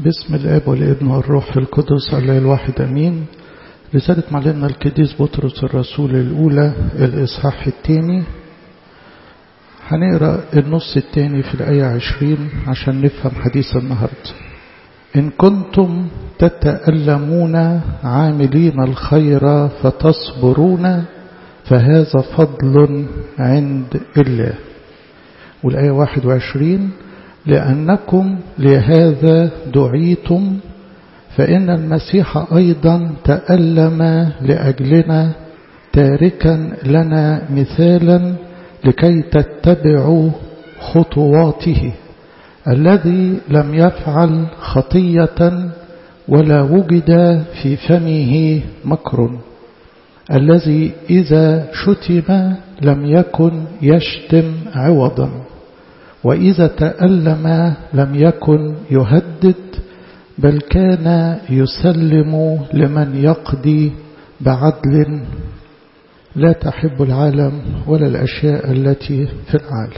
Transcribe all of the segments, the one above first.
باسم الاب والابن والروح القدس الله الواحد امين رسالة معلمنا القديس بطرس الرسول الاولى الاصحاح الثاني هنقرا النص الثاني في الايه عشرين عشان نفهم حديث النهارده ان كنتم تتألمون عاملين الخير فتصبرون فهذا فضل عند الله والآية 21 لأنكم لهذا دعيتم فإن المسيح أيضا تألم لأجلنا تاركا لنا مثالا لكي تتبعوا خطواته الذي لم يفعل خطية ولا وجد في فمه مكر الذي إذا شتم لم يكن يشتم عوضا وإذا تألم لم يكن يهدد بل كان يسلم لمن يقضي بعدل لا تحب العالم ولا الأشياء التي في العالم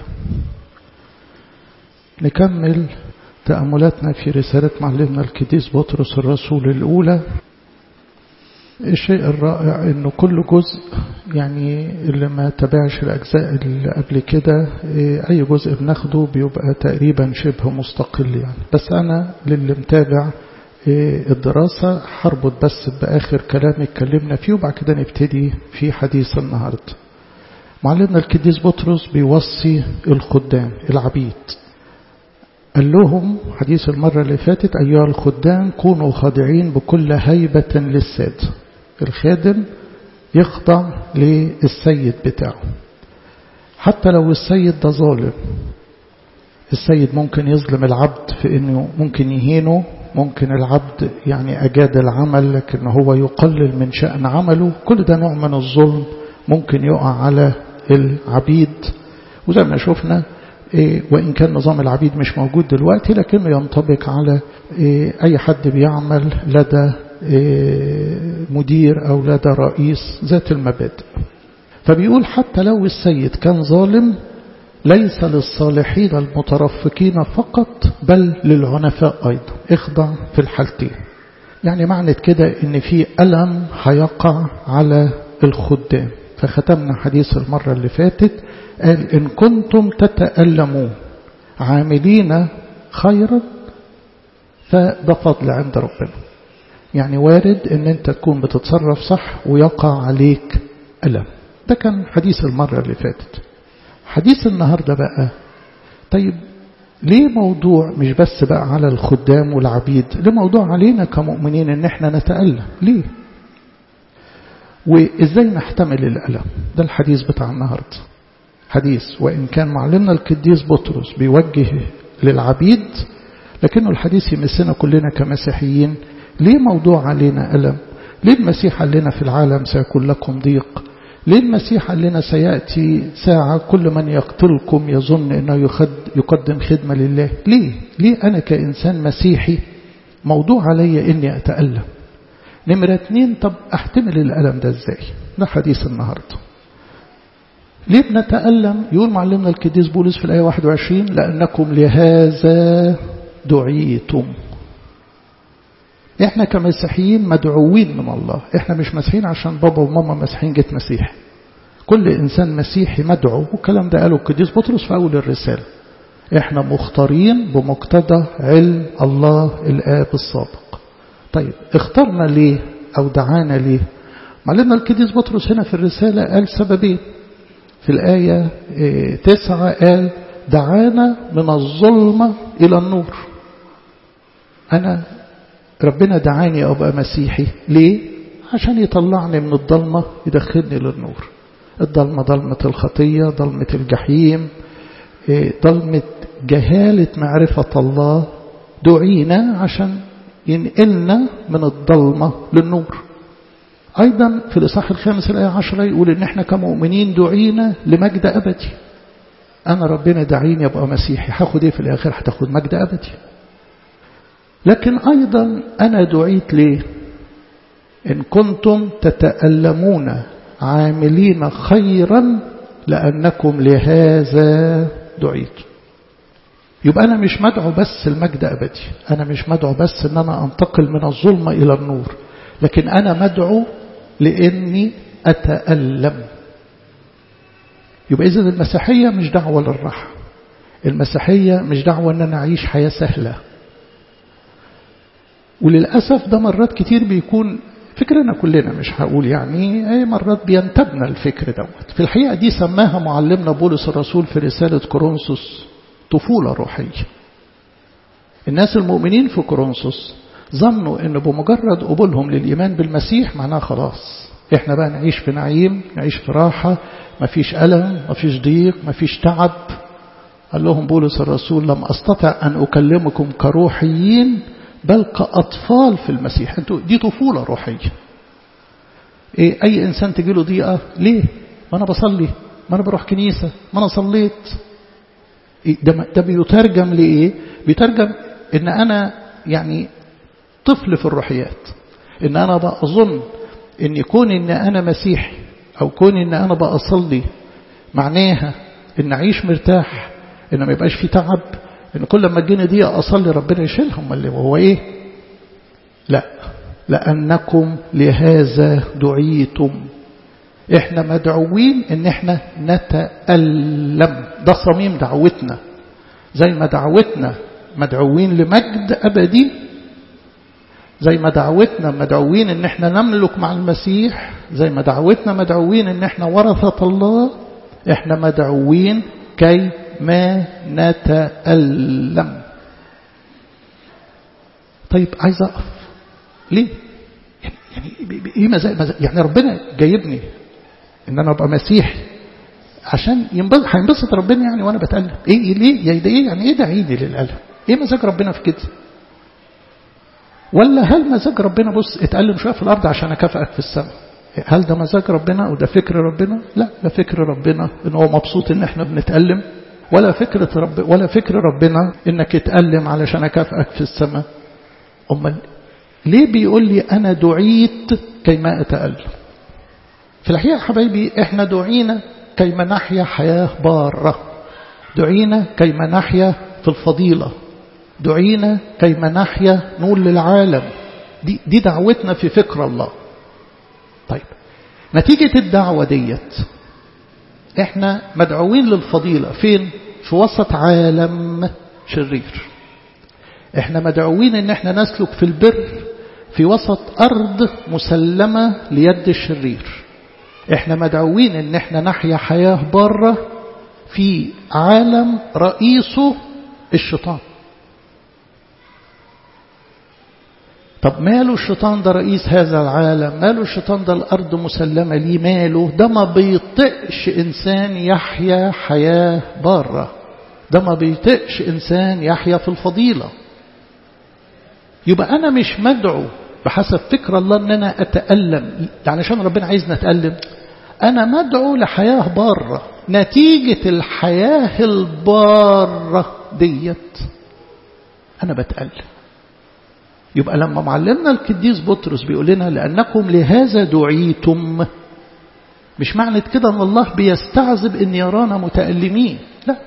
نكمل تأملاتنا في رسالة معلمنا القديس بطرس الرسول الأولى الشيء الرائع انه كل جزء يعني اللي ما تابعش الاجزاء اللي قبل كده اي جزء بناخده بيبقى تقريبا شبه مستقل يعني بس انا للي متابع الدراسة هربط بس بآخر كلام اتكلمنا فيه وبعد كده نبتدي في حديث النهاردة معلمنا القديس بطرس بيوصي الخدام العبيد قال لهم حديث المرة اللي فاتت أيها الخدام كونوا خاضعين بكل هيبة للساد الخادم يخضع للسيد بتاعه حتى لو السيد ده ظالم السيد ممكن يظلم العبد في انه ممكن يهينه ممكن العبد يعني أجاد العمل لكن هو يقلل من شأن عمله كل ده نوع من الظلم ممكن يقع على العبيد وزي ما شفنا وإن كان نظام العبيد مش موجود دلوقتي لكنه ينطبق على أي حد بيعمل لدى مدير أو لدى رئيس ذات المبادئ فبيقول حتى لو السيد كان ظالم ليس للصالحين المترفقين فقط بل للعنفاء أيضا اخضع في الحالتين يعني معنى كده ان في ألم هيقع على الخدام فختمنا حديث المرة اللي فاتت قال إن كنتم تتألمون عاملين خيرا فده فضل عند ربنا يعني وارد ان انت تكون بتتصرف صح ويقع عليك ألم ده كان حديث المرة اللي فاتت حديث النهاردة بقى طيب ليه موضوع مش بس بقى على الخدام والعبيد ليه موضوع علينا كمؤمنين ان احنا نتألم ليه وازاي نحتمل الألم ده الحديث بتاع النهاردة حديث وإن كان معلمنا القديس بطرس بيوجه للعبيد لكنه الحديث يمسنا كلنا كمسيحيين ليه موضوع علينا ألم ليه المسيح قال لنا في العالم سيكون لكم ضيق ليه المسيح قال لنا سيأتي ساعة كل من يقتلكم يظن أنه يقدم خدمة لله ليه ليه أنا كإنسان مسيحي موضوع علي أني أتألم نمرة اتنين طب أحتمل الألم ده إزاي ده حديث النهارده ليه بنتألم يقول معلمنا القديس بولس في الآية 21 لأنكم لهذا دعيتم احنا كمسيحيين مدعوين من الله احنا مش مسيحيين عشان بابا وماما مسيحيين جيت مسيحي كل إنسان مسيحي مدعو والكلام ده قاله القديس بطرس في أول الرسالة احنا مختارين بمقتضى علم الله الآب السابق طيب اخترنا ليه أو دعانا ليه معلمنا القديس بطرس هنا في الرسالة قال سببين في الآية تسعة قال دعانا من الظلمة إلى النور أنا ربنا دعاني أبقى مسيحي ليه؟ عشان يطلعني من الضلمة يدخلني للنور الضلمة ضلمة الخطية ضلمة الجحيم ضلمة جهالة معرفة الله دعينا عشان ينقلنا من الضلمة للنور أيضا في الإصحاح الخامس الآية عشرة يقول إن إحنا كمؤمنين دعينا لمجد أبدي أنا ربنا دعيني أبقى مسيحي هاخد إيه في الآخر هتاخد مجد أبدي لكن أيضا أنا دعيت ليه إن كنتم تتألمون عاملين خيرا لأنكم لهذا دعيتم يبقى أنا مش مدعو بس المجد أبدي أنا مش مدعو بس أن أنا أنتقل من الظلمة إلى النور لكن أنا مدعو لأني أتألم يبقى إذا المسيحية مش دعوة للراحة المسيحية مش دعوة أن أنا أعيش حياة سهلة وللأسف ده مرات كتير بيكون فكرنا كلنا مش هقول يعني اي مرات بينتبنا الفكر دوت في الحقيقة دي سماها معلمنا بولس الرسول في رسالة كورنثوس طفولة روحية الناس المؤمنين في كورنثوس ظنوا ان بمجرد قبولهم للإيمان بالمسيح معناه خلاص احنا بقى نعيش في نعيم نعيش في راحة مفيش ألم مفيش ضيق مفيش تعب قال لهم بولس الرسول لم أستطع أن أكلمكم كروحيين بل كأطفال في المسيح انتوا دي طفولة روحية إيه أي إنسان تجي له ضيقة ليه ما أنا بصلي ما أنا بروح كنيسة ما أنا صليت إيه ده, ده بيترجم لإيه بيترجم إن أنا يعني طفل في الروحيات إن أنا بقى أظن إن يكون إن أنا مسيحي أو كون إن أنا بقى أصلي معناها إن أعيش مرتاح إن ما يبقاش في تعب إن كل ما تجيني دي أصلي ربنا يشيلهم اللي وهو إيه لا لأنكم لهذا دعيتم إحنا مدعوين إن إحنا نتألم ده صميم دعوتنا زي ما دعوتنا مدعوين لمجد أبدي زي ما دعوتنا مدعوين إن إحنا نملك مع المسيح زي ما دعوتنا مدعوين إن إحنا ورثة الله إحنا مدعوين كي ما نتألم طيب عايز أقف ليه يعني إيه مزاج يعني ربنا جايبني إن أنا أبقى مسيحي عشان ينبسط هينبسط ربنا يعني وأنا بتألم إيه ليه يعني ده إيه يعني إيه دعيني للألم إيه مزاج ربنا في كده ولا هل مزاج ربنا بص اتألم شوية في الأرض عشان أكافئك في السماء هل ده مزاج ربنا وده فكر ربنا لا ده فكر ربنا إن هو مبسوط إن إحنا بنتألم ولا فكرة رب ولا فكر ربنا إنك تألم علشان أكافئك في السماء أمال ليه بيقول لي أنا دعيت كيما أتألم في الحقيقة حبايبي إحنا دعينا كيما نحيا حياة بارة دعينا كيما نحيا في الفضيلة دعينا كيما نحيا نور للعالم دي, دي دعوتنا في فكر الله طيب نتيجة الدعوة ديت احنا مدعوين للفضيلة فين في وسط عالم شرير احنا مدعوين ان احنا نسلك في البر في وسط ارض مسلمة ليد الشرير احنا مدعوين ان احنا نحيا حياة بارة في عالم رئيسه الشيطان طب ماله الشيطان ده رئيس هذا العالم ماله الشيطان ده الأرض مسلمة ليه ماله ده ما بيطقش إنسان يحيا حياة بارة ده ما بيطقش إنسان يحيا في الفضيلة يبقى أنا مش مدعو بحسب فكر الله أن أنا أتألم يعني عشان ربنا عايزنا أتألم أنا مدعو لحياة بارة نتيجة الحياة البارة ديت أنا بتألم يبقى لما معلمنا القديس بطرس بيقول لنا لأنكم لهذا دعيتم مش معنى كده أن الله بيستعذب أن يرانا متألمين لا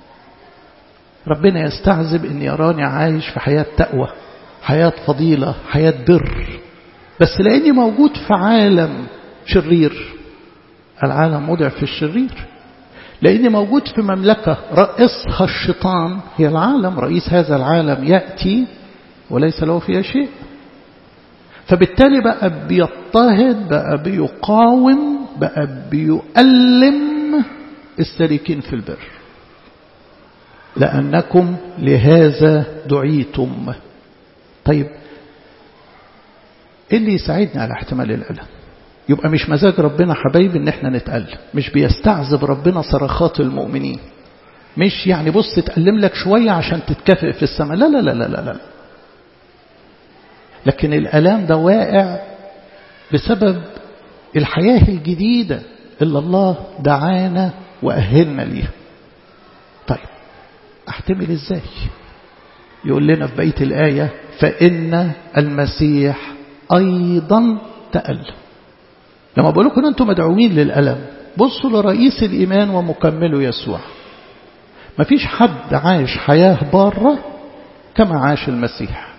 ربنا يستعذب أن يراني عايش في حياة تقوى حياة فضيلة حياة بر بس لأني موجود في عالم شرير العالم مدع في الشرير لأني موجود في مملكة رئيسها الشيطان هي العالم رئيس هذا العالم يأتي وليس له فيها شيء فبالتالي بقى بيضطهد بقى بيقاوم بقى بيؤلم السالكين في البر لأنكم لهذا دعيتم طيب ايه اللي يساعدني على احتمال الألم يبقى مش مزاج ربنا حبايبي ان احنا نتألم مش بيستعذب ربنا صرخات المؤمنين مش يعني بص تألم لك شوية عشان تتكافئ في السماء لا لا لا لا لا, لا. لكن الألام ده واقع بسبب الحياة الجديدة اللي الله دعانا وأهلنا ليها طيب احتمل ازاي يقول لنا في بيت الآية فإن المسيح أيضا تألم لما بقول لكم أنتم مدعوين للألم بصوا لرئيس الإيمان ومكمله يسوع مفيش حد عاش حياة بارة كما عاش المسيح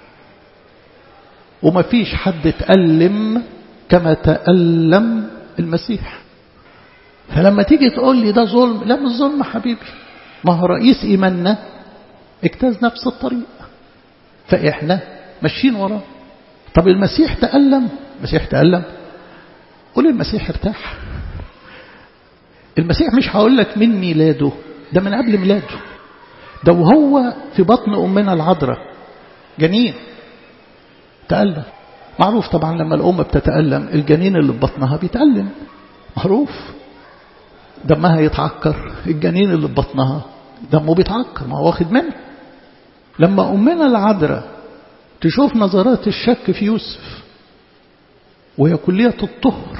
ومفيش حد تألم كما تألم المسيح فلما تيجي تقول لي ده ظلم لا مش ظلم حبيبي ما هو رئيس إيماننا اجتاز نفس الطريق فإحنا ماشيين وراه طب المسيح تألم المسيح تألم قول المسيح ارتاح المسيح مش هقول لك من ميلاده ده من قبل ميلاده ده وهو في بطن أمنا العذراء جنين تألم معروف طبعا لما الأم بتتألم الجنين اللي في بطنها بيتألم معروف دمها يتعكر الجنين اللي في بطنها دمه بيتعكر ما هو واخد منه لما أمنا العذراء تشوف نظرات الشك في يوسف وهي كلية الطهر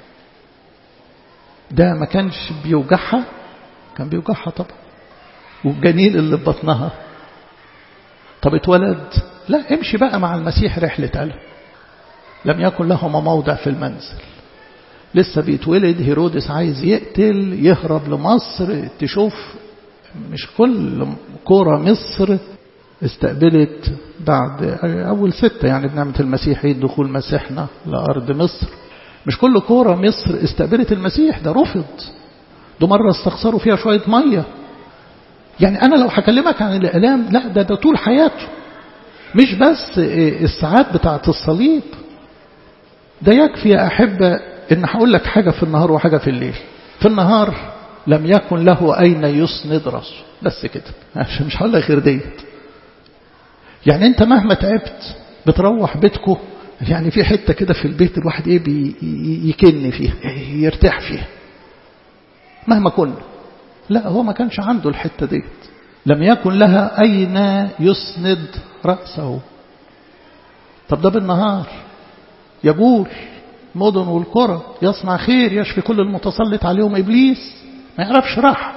ده ما كانش بيوجعها كان بيوجعها طبعا والجنين اللي في بطنها طب اتولد لا امشي بقى مع المسيح رحلة ألم لم يكن لهما موضع في المنزل لسه بيتولد هيرودس عايز يقتل يهرب لمصر تشوف مش كل كورة مصر استقبلت بعد أول ستة يعني بنعمة المسيح عيد دخول مسيحنا لأرض مصر مش كل كورة مصر استقبلت المسيح ده رفض ده مرة استخسروا فيها شوية مية يعني أنا لو هكلمك عن الإعلام لا ده ده طول حياته مش بس الساعات بتاعة الصليب ده يكفي يا أحبة إن هقول لك حاجة في النهار وحاجة في الليل في النهار لم يكن له أين يسند راسه بس كده عشان مش هقول لك غير ديت يعني أنت مهما تعبت بتروح بيتكو يعني في حتة كده في البيت الواحد إيه يكن فيها يرتاح فيها مهما كنا لا هو ما كانش عنده الحتة ديت لم يكن لها أين يسند رأسه طب ده بالنهار يبول مدن والقرى يصنع خير يشفي كل المتسلط عليهم إبليس ما يعرفش راحة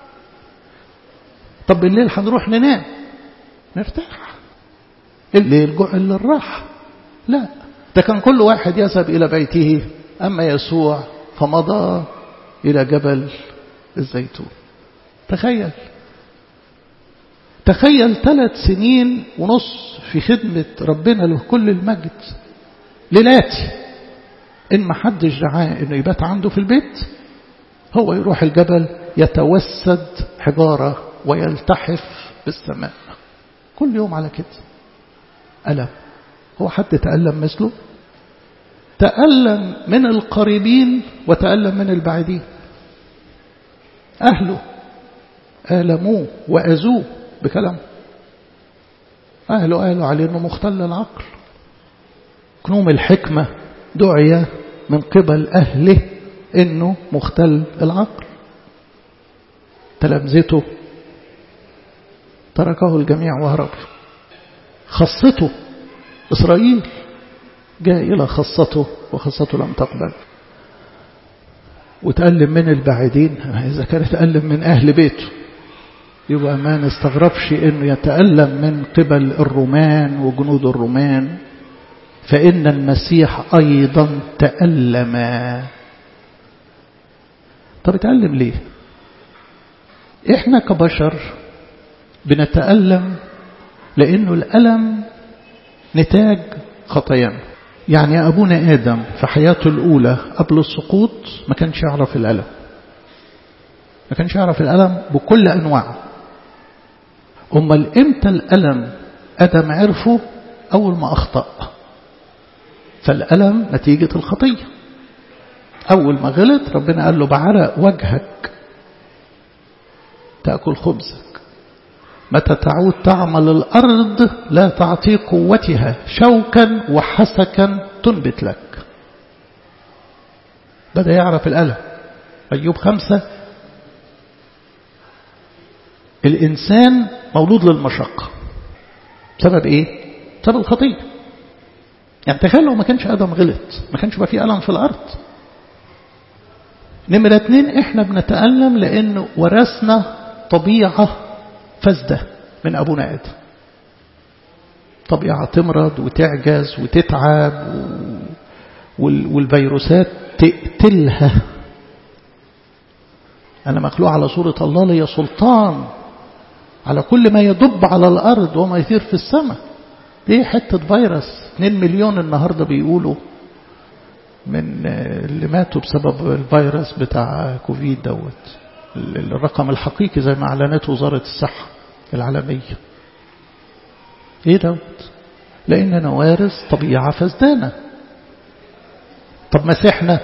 طب بالليل هنروح ننام نرتاح الليل جعل للراحة لا ده كان كل واحد يذهب إلى بيته أما يسوع فمضى إلى جبل الزيتون تخيل تخيل ثلاث سنين ونص في خدمة ربنا له كل المجد ليلاتي إن ما حدش دعاه إنه يبات عنده في البيت هو يروح الجبل يتوسد حجارة ويلتحف بالسماء كل يوم على كده ألم هو حد تألم مثله تألم من القريبين وتألم من البعيدين أهله آلموه وأذوه بكلامه أهله قالوا عليه أنه مختل العقل كنوم الحكمة دعي من قبل أهله أنه مختل العقل تلامذته تركه الجميع وهرب خاصته إسرائيل جاء إلى خاصته وخاصته لم تقبل وتألم من البعيدين إذا كان يتألم من أهل بيته يبقى ما نستغربش أنه يتألم من قبل الرومان وجنود الرومان فإن المسيح أيضا تألم طب اتألم ليه إحنا كبشر بنتألم لأنه الألم نتاج خطايانا يعني أبونا آدم في حياته الأولى قبل السقوط ما كانش يعرف الألم ما كانش يعرف الألم بكل أنواعه أمال إمتى الألم آدم عرفه أول ما أخطأ فالألم نتيجة الخطية أول ما غلط ربنا قال له بعرق وجهك تأكل خبزك متى تعود تعمل الأرض لا تعطي قوتها شوكا وحسكا تنبت لك بدأ يعرف الألم أيوب خمسة الإنسان مولود للمشقة بسبب إيه؟ بسبب الخطية يعني تخيل لو ما كانش آدم غلط ما كانش بقى فيه ألم في الأرض نمرة اتنين احنا بنتألم لأنه ورثنا طبيعة فاسدة من أبونا آدم طبيعة تمرض وتعجز وتتعب والفيروسات تقتلها أنا مخلوق على صورة الله لي سلطان على كل ما يدب على الأرض وما يطير في السماء دي حتة فيروس 2 مليون النهاردة بيقولوا من اللي ماتوا بسبب الفيروس بتاع كوفيد دوت الرقم الحقيقي زي ما أعلنته وزارة الصحة العالمية ايه دوت لأننا وارث طبيعة فسدانة طب مسيحنا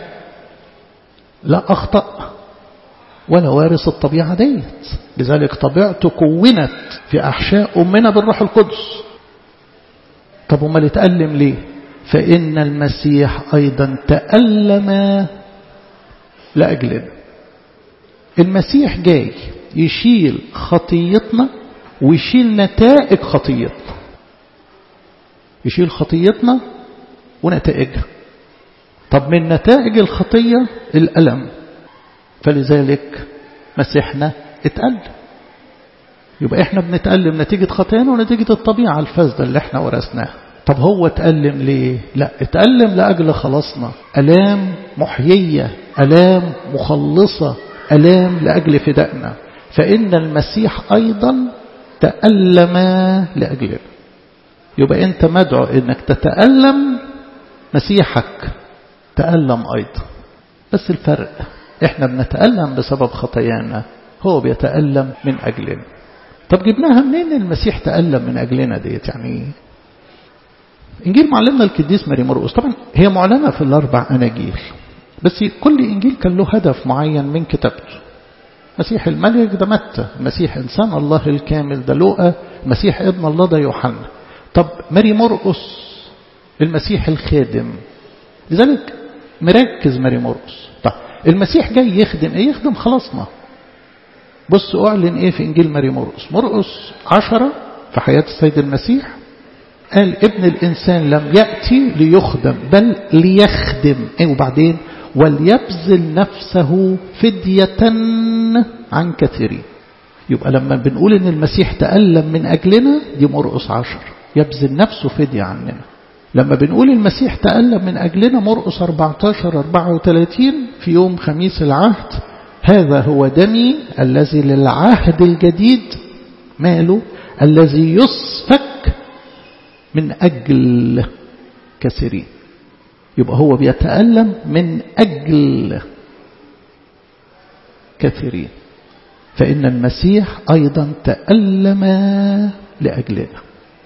لا أخطأ ولا وارث الطبيعة ديت لذلك طبيعته كونت في أحشاء أمنا بالروح القدس طب وما اتألم ليه فإن المسيح أيضا تألم لأجلنا المسيح جاي يشيل خطيتنا ويشيل نتائج خطيتنا يشيل خطيتنا ونتائجها طب من نتائج الخطية الألم فلذلك مسيحنا اتألم يبقى احنا بنتألم نتيجة خطايانا ونتيجة الطبيعة الفاسدة اللي احنا ورثناها طب هو اتألم ليه لا اتألم لأجل خلاصنا ألام محيية ألام مخلصة ألام لأجل فدائنا فإن المسيح أيضا تألم لأجلنا يبقى أنت مدعو أنك تتألم مسيحك تألم أيضا بس الفرق احنا بنتألم بسبب خطايانا هو بيتألم من أجلنا طب جبناها منين المسيح تألم من أجلنا ديت يعني إنجيل معلمنا القديس ماري مرقس طبعا هي معلنة في الأربع أناجيل بس كل إنجيل كان له هدف معين من كتابته مسيح الملك ده متى مسيح إنسان الله الكامل ده لوقا مسيح ابن الله ده يوحنا طب ماري مرقس المسيح الخادم لذلك مركز ماري مرقس طب المسيح جاي يخدم ايه يخدم خلاصنا بص اعلن ايه في انجيل ماري مرقس مرقس عشرة في حياة السيد المسيح قال ابن الانسان لم يأتي ليخدم بل ليخدم ايه وبعدين وليبذل نفسه فدية عن كثيرين يبقى لما بنقول ان المسيح تألم من اجلنا دي مرقس عشر يبذل نفسه فدية عننا لما بنقول المسيح تألم من أجلنا مرقس 14 34 في يوم خميس العهد هذا هو دمي الذي للعهد الجديد ماله الذي يسفك من أجل كثيرين يبقى هو بيتألم من أجل كثيرين فإن المسيح أيضا تألم لأجلنا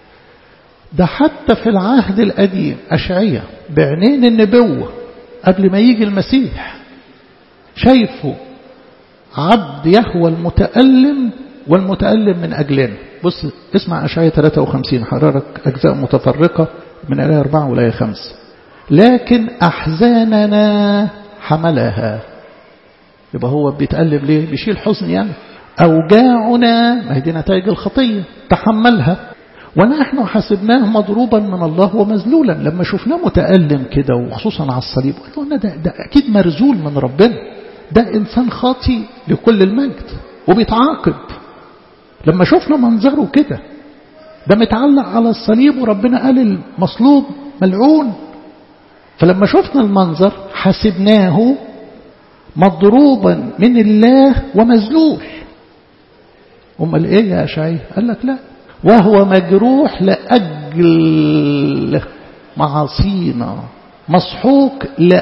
ده حتى في العهد القديم أشعية بعينين النبوة قبل ما يجي المسيح شايفه عبد يهوى المتألم والمتألم من أجلنا بص اسمع أشعية 53 حرارك أجزاء متفرقة من آية 4 وآية 5 لكن أحزاننا حملها يبقى هو بيتألم ليه بيشيل حزن يعني أوجاعنا ما هي دي نتائج الخطية تحملها ونحن حسبناه مضروبا من الله ومذلولا لما شفناه متألم كده وخصوصا على الصليب قلنا ده, ده أكيد مرزول من ربنا ده إنسان خاطي لكل المجد وبيتعاقب لما شفنا منظره كده ده متعلق على الصليب وربنا قال المصلوب ملعون فلما شفنا المنظر حسبناه مضروبا من الله ومذلول امال ايه يا اشعياء قال لك لا وهو مجروح لأجل معاصينا مسحوق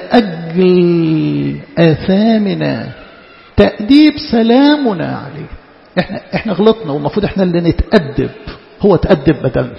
لأجل آثامنا تأديب سلامنا عليه احنا, احنا غلطنا والمفروض احنا اللي نتأدب هو تأدب بدلنا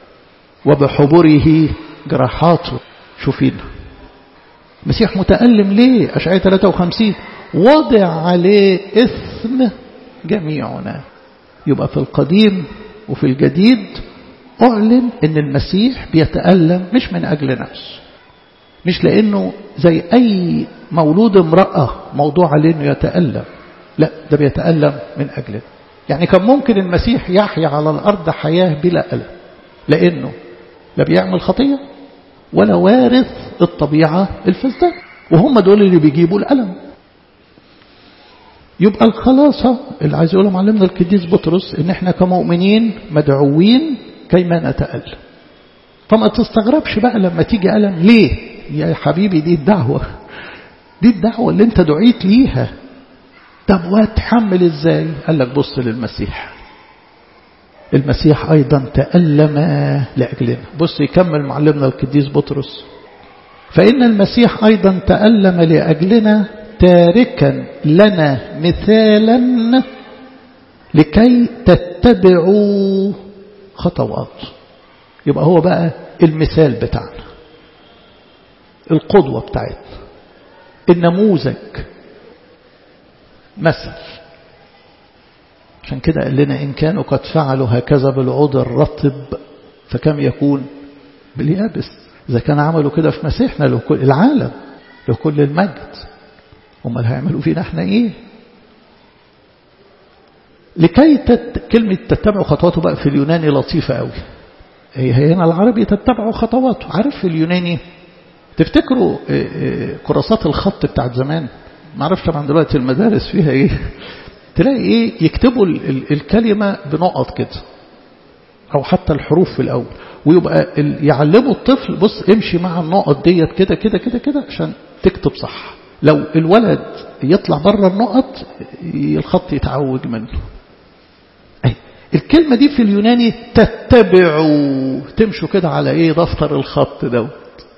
وبحبره جراحاته شوفينا مسيح متألم ليه أشعية 53 وضع عليه إثم جميعنا يبقى في القديم وفي الجديد أعلن أن المسيح بيتألم مش من أجل نفسه مش لأنه زي أي مولود امرأة موضوع عليه أنه يتألم لا ده بيتألم من أجلنا يعني كان ممكن المسيح يحيا على الأرض حياة بلا ألم لأنه لا بيعمل خطية ولا وارث الطبيعة الفاسدة وهم دول اللي بيجيبوا الألم يبقى الخلاصة اللي عايز يقوله معلمنا القديس بطرس ان احنا كمؤمنين مدعوين كيما نتألم فما تستغربش بقى لما تيجي ألم ليه يا حبيبي دي الدعوة دي الدعوة اللي انت دعيت ليها طب وهتحمل ازاي قال لك بص للمسيح المسيح أيضا تألم لأجلنا بص يكمل معلمنا القديس بطرس فإن المسيح أيضا تألم لأجلنا تاركا لنا مثالا لكي تتبعوا خطوات يبقى هو بقى المثال بتاعنا القدوة بتاعتنا النموذج مثل عشان كده قال لنا إن كانوا قد فعلوا هكذا بالعود الرطب فكم يكون باليابس إذا كان عملوا كده في مسيحنا لكل العالم لكل المجد امال هيعملوا فينا احنا ايه لكي تت... كلمة تتبعوا خطواته بقى في اليوناني لطيفة قوي هي هنا العربي تتبعوا خطواته عارف في اليوناني تفتكروا كراسات الخط بتاعت زمان ما اعرفش طبعا دلوقتي المدارس فيها ايه تلاقي ايه يكتبوا ال... الكلمة بنقط كده او حتى الحروف في الاول ويبقى يعلموا الطفل بص امشي مع النقط ديت كده كده كده كده عشان تكتب صح لو الولد يطلع بره النقط الخط يتعوج منه أي. الكلمة دي في اليوناني تتبعوا تمشوا كده على ايه دفتر الخط دوت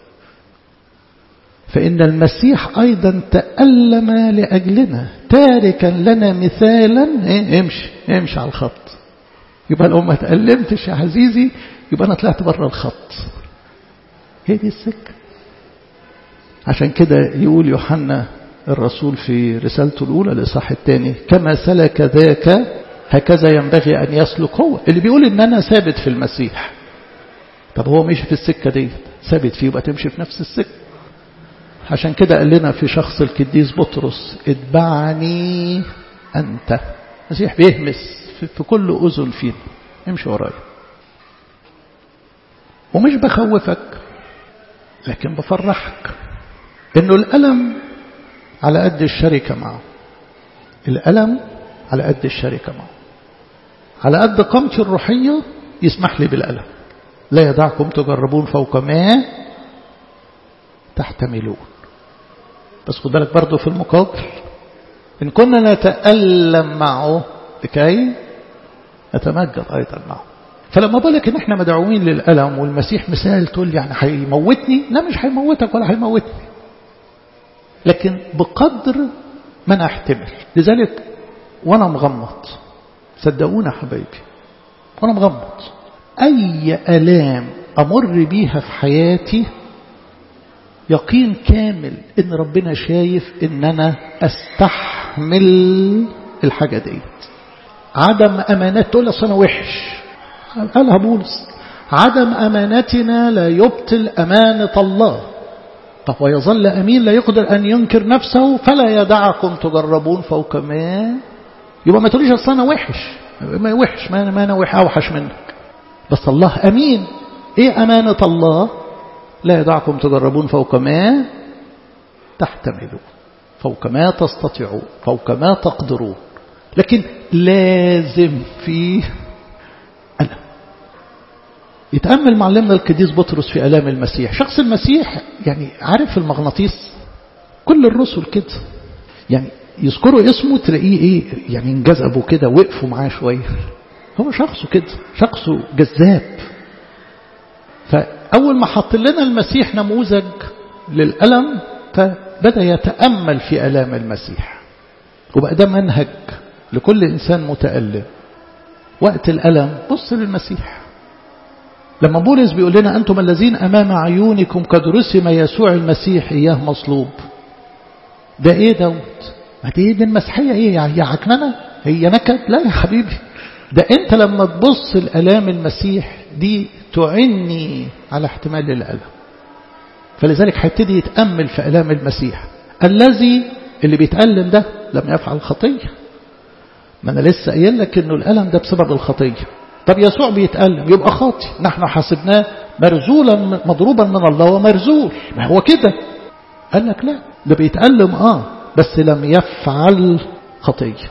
فإن المسيح أيضا تألم لأجلنا تاركا لنا مثالا إيه امشي امشي على الخط يبقى لو ما تألمتش يا عزيزي يبقى أنا طلعت بره الخط هي دي السكة عشان كده يقول يوحنا الرسول في رسالته الأولى الإصحاح الثاني كما سلك ذاك هكذا ينبغي أن يسلك هو اللي بيقول إن أنا ثابت في المسيح طب هو مشي في السكة دي ثابت فيه يبقى تمشي في نفس السكة عشان كده قال لنا في شخص القديس بطرس اتبعني أنت المسيح بيهمس في كل أذن فينا امشي ورايا ومش بخوفك لكن بفرحك انه الألم على قد الشركة معه الألم على قد الشركة معه على قد قامتي الروحية يسمح لي بالألم لا يدعكم تجربون فوق ما تحتملون بس خد بالك برضه في المقابل إن كنا نتألم معه لكي نتمجد أيضا معه فلما بقول لك إن إحنا مدعوين للألم والمسيح مثال تقول يعني هيموتني لا مش هيموتك ولا هيموتني لكن بقدر ما أنا أحتمل لذلك وأنا مغمض صدقونا حبايبي وأنا مغمض أي ألام أمر بيها في حياتي يقين كامل ان ربنا شايف ان انا استحمل الحاجة ديت عدم امانات تقول اصل انا وحش قالها بولس عدم امانتنا لا يبطل امانة الله طب ويظل امين لا يقدر ان ينكر نفسه فلا يدعكم تجربون فوق ما يبقى ما تقوليش اصل انا وحش ما وحش ما انا ما انا وحش اوحش منك بس الله امين ايه امانة الله لا يدعكم تجربون فوق ما تحتملون فوق ما تستطيعون فوق ما تقدرون لكن لازم فيه ألم يتأمل معلمنا القديس بطرس في ألام المسيح شخص المسيح يعني عارف المغناطيس كل الرسل كده يعني يذكروا اسمه تلاقيه ايه يعني انجذبوا كده وقفوا معاه شويه هو شخصه كده شخصه جذاب فأول ما حط لنا المسيح نموذج للألم فبدأ يتأمل في ألام المسيح وبقى ده منهج لكل إنسان متألم وقت الألم بص للمسيح لما بولس بيقول لنا أنتم الذين أمام عيونكم قد رسم يسوع المسيح إياه مصلوب ده إيه دوت ما دي دي المسيحية إيه هي عكننة هي نكد لا يا حبيبي ده أنت لما تبص الألام المسيح دي تعني على احتمال الألم فلذلك هيبتدي يتأمل في ألام المسيح الذي اللي بيتألم ده لم يفعل خطية ما أنا لسه قايل لك إنه الألم ده بسبب الخطية طب يسوع بيتألم يبقى خاطي نحن حسبناه مرزولا مضروبا من الله ومرزول ما هو كده قال لك لا ده بيتألم آه بس لم يفعل خطية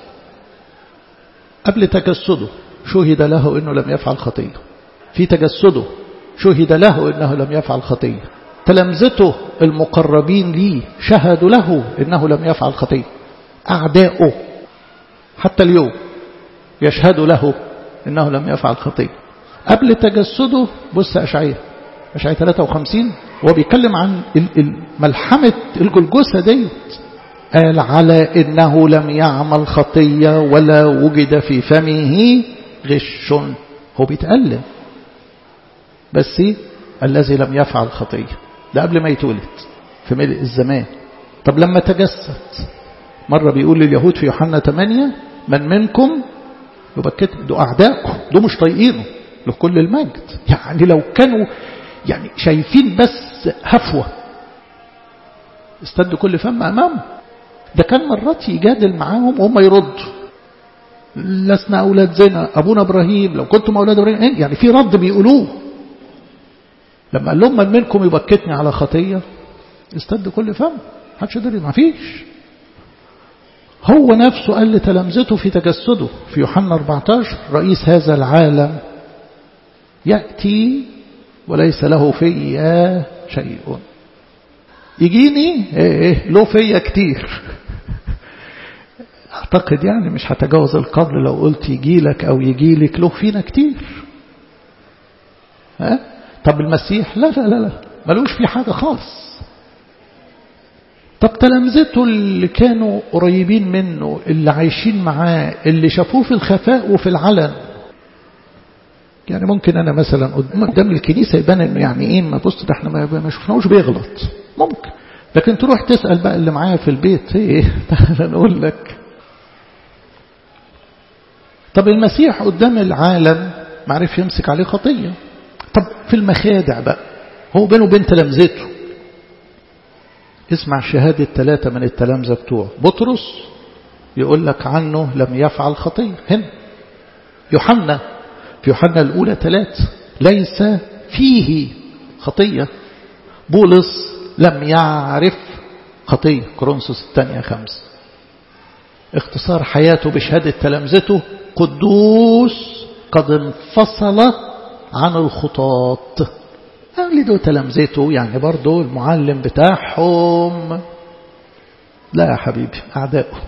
قبل تجسده شهد له انه لم يفعل خطيه في تجسده شهد له انه لم يفعل خطيه تلامذته المقربين ليه شهدوا له انه لم يفعل خطيه اعداؤه حتى اليوم يشهدوا له إنه لم يفعل خطية قبل تجسده بص أشعية أشعية 53 هو بيتكلم عن ملحمة الجلجسة ديت قال على إنه لم يعمل خطية ولا وجد في فمه غش هو بيتألم بس الذي لم يفعل خطية ده قبل ما يتولد في ملء الزمان طب لما تجسد مرة بيقول لليهود في يوحنا 8 من منكم يبكت دول أعدائكم دول مش طايقينه لكل المجد يعني لو كانوا يعني شايفين بس هفوة استد كل فم أمامه ده كان مرات يجادل معاهم وهم يردوا لسنا أولاد زنا أبونا إبراهيم لو كنتم أولاد إبراهيم يعني في رد بيقولوه لما قال لهم من منكم يبكتني على خطية استد كل فم محدش يدري ما فيش هو نفسه قال لتلامذته في تجسده في يوحنا 14 رئيس هذا العالم يأتي وليس له فيا شيء يجيني ايه له فيا كتير اعتقد يعني مش هتجاوز القدر لو قلت يجي لك او يجي لك له فينا كتير ها طب المسيح لا لا لا لا ملوش في حاجة خالص طب تلامذته اللي كانوا قريبين منه اللي عايشين معاه اللي شافوه في الخفاء وفي العلن يعني ممكن انا مثلا قدام الكنيسه يبان انه يعني ايه ما بص ده احنا ما شفناهوش بيغلط ممكن لكن تروح تسال بقى اللي معايا في البيت ايه تعالى نقول لك طب المسيح قدام العالم ما عرف يمسك عليه خطيه طب في المخادع بقى هو بينه وبين تلامذته اسمع شهادة ثلاثة من التلامذة بتوعه بطرس يقول لك عنه لم يفعل خطية هنا يوحنا في يوحنا الأولى ثلاثة ليس فيه خطية بولس لم يعرف خطية كورنثوس الثانية خمسة اختصار حياته بشهادة تلامذته قدوس قد انفصل عن الخطاط اللي دول تلامذته يعني برضو المعلم بتاعهم لا يا حبيبي أعداؤه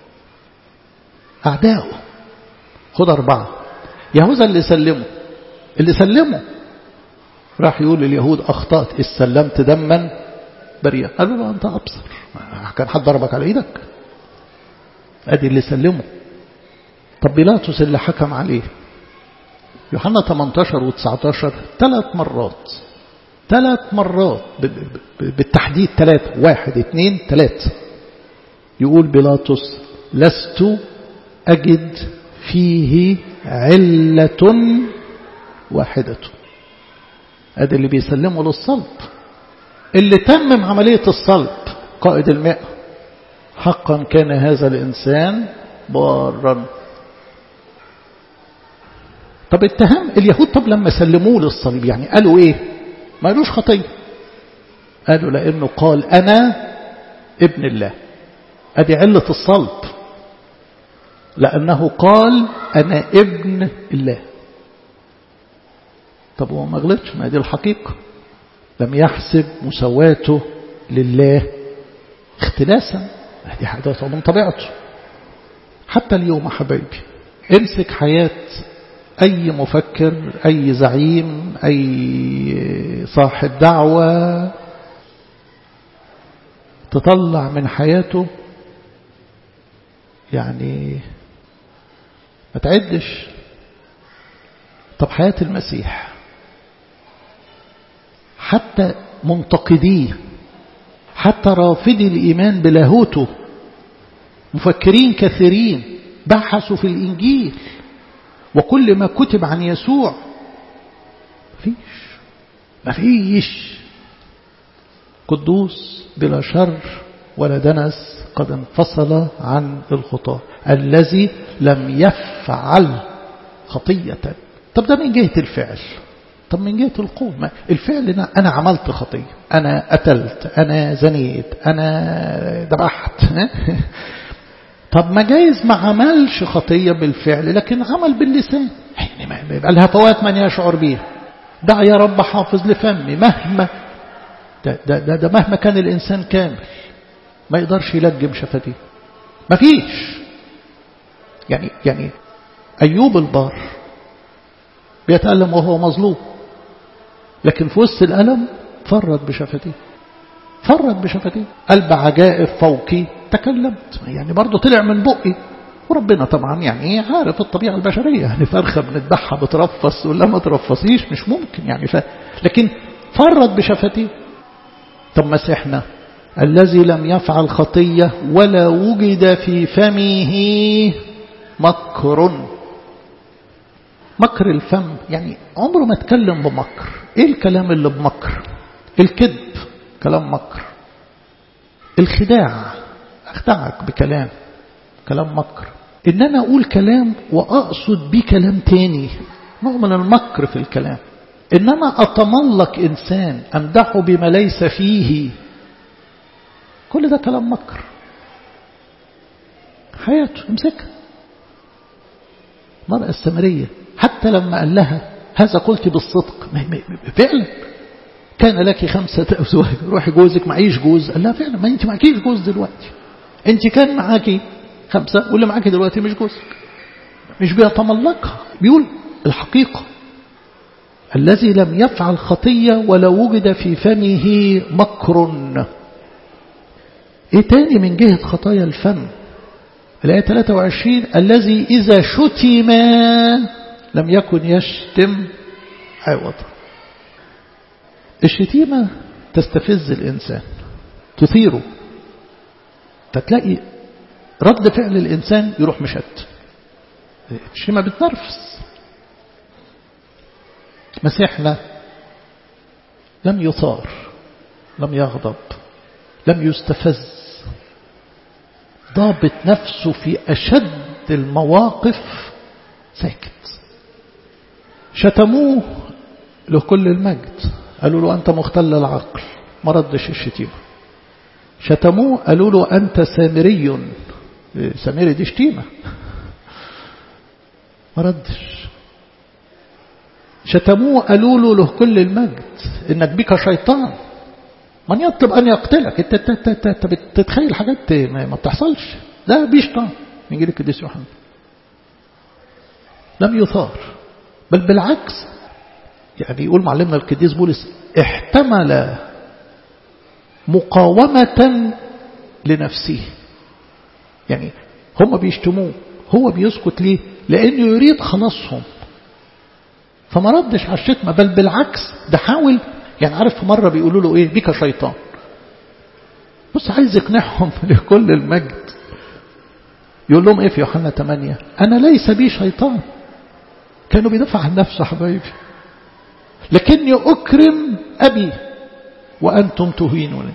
أعداؤه خد أربعة يهوذا اللي سلمه اللي سلمه راح يقول لليهود أخطأت استلمت دما بريئا قالوا له أنت أبصر كان حد ضربك على إيدك أدي اللي سلمه طب بيلاطس اللي حكم عليه يوحنا 18 و19 ثلاث مرات ثلاث مرات بالتحديد ثلاثة واحد اثنين ثلاثة يقول بيلاطس لست أجد فيه علة واحدة ادي اللي بيسلمه للصلب اللي تمم عملية الصلب قائد الماء حقا كان هذا الإنسان بارا طب اتهام اليهود طب لما سلموه للصليب يعني قالوا ايه ما قالوش خطية قالوا لأنه قال أنا ابن الله أدي علة الصلب لأنه قال أنا ابن الله طب هو ما غلطش ما دي الحقيقة لم يحسب مساواته لله اختلاسا دي حاجة من طبيعته حتى اليوم حبايبي امسك حياة أي مفكر أي زعيم أي صاحب دعوة تطلع من حياته يعني ما تعدش طب حياة المسيح حتى منتقديه حتى رافضي الإيمان بلاهوته مفكرين كثيرين بحثوا في الإنجيل وكل ما كتب عن يسوع مفيش مفيش قدوس بلا شر ولا دنس قد انفصل عن الخطاة الذي لم يفعل خطية طب ده من جهة الفعل طب من جهة القوة الفعل أنا عملت خطية أنا قتلت أنا زنيت أنا ذبحت طب ما جايز ما عملش خطية بالفعل لكن عمل باللسان يعني ما يبقى الهفوات من يشعر بيها دع يا رب حافظ لفمي مهما ده, ده, ده, ده مهما كان الإنسان كامل ما يقدرش يلجم شفتيه ما فيش يعني يعني أيوب البار بيتألم وهو مظلوم لكن في وسط الألم فرد بشفتيه فرد بشفتيه قلب عجائب فوقي تكلمت يعني برضه طلع من بقي وربنا طبعا يعني عارف الطبيعة البشرية يعني فرخة بنذبحها بترفص ولا ما ترفصيش مش ممكن يعني ف... لكن فرد بشفتيه طب مسيحنا الذي لم يفعل خطية ولا وجد في فمه مكر مكر الفم يعني عمره ما اتكلم بمكر ايه الكلام اللي بمكر الكذب كلام مكر الخداع اخدعك بكلام كلام مكر ان انا اقول كلام واقصد بيه كلام تاني نوع من المكر في الكلام ان انا اتملق انسان امدحه بما ليس فيه كل ده كلام مكر حياته امسكها المرأة السمرية حتى لما قال لها هذا قلت بالصدق فعلا كان لك خمسة أزواج روحي جوزك معيش جوز قال لها فعلا ما انت معكيش جوز دلوقتي انت كان معاكي خمسة واللي معاكي دلوقتي مش جوزك مش بيتملقها بيقول الحقيقة الذي لم يفعل خطية ولا وجد في فمه مكر ايه تاني من جهة خطايا الفم الآية 23 الذي إذا شتم لم يكن يشتم عوضا الشتيمة تستفز الإنسان تثيره فتلاقي رد فعل الإنسان يروح مشت الشتيمة بتنرفز مسيحنا لم يثار لم يغضب لم يستفز ضابط نفسه في أشد المواقف ساكت شتموه له كل المجد قالوا له أنت مختل العقل ما ردش الشتيمة شتموه قالوا له أنت سامري سامري دي شتيمة ما ردش شتموه قالوا له له كل المجد إنك بك شيطان من يطلب أن يقتلك أنت انت انت انت بتتخيل حاجات ما بتحصلش ده بيشطن يجي لك القديس يوحنا لم يثار بل بالعكس يعني يقول معلمنا القديس بولس احتمل مقاومة لنفسه يعني هم بيشتموه هو بيسكت ليه لأنه يريد خلاصهم فما ردش على الشتمة بل بالعكس ده حاول يعني عارف في مرة بيقولوا له ايه بك شيطان بص عايز يقنعهم لكل المجد يقول لهم ايه في يوحنا 8 انا ليس بي شيطان كانوا بيدافع عن نفسه حبايبي لكني اكرم ابي وانتم تهينوني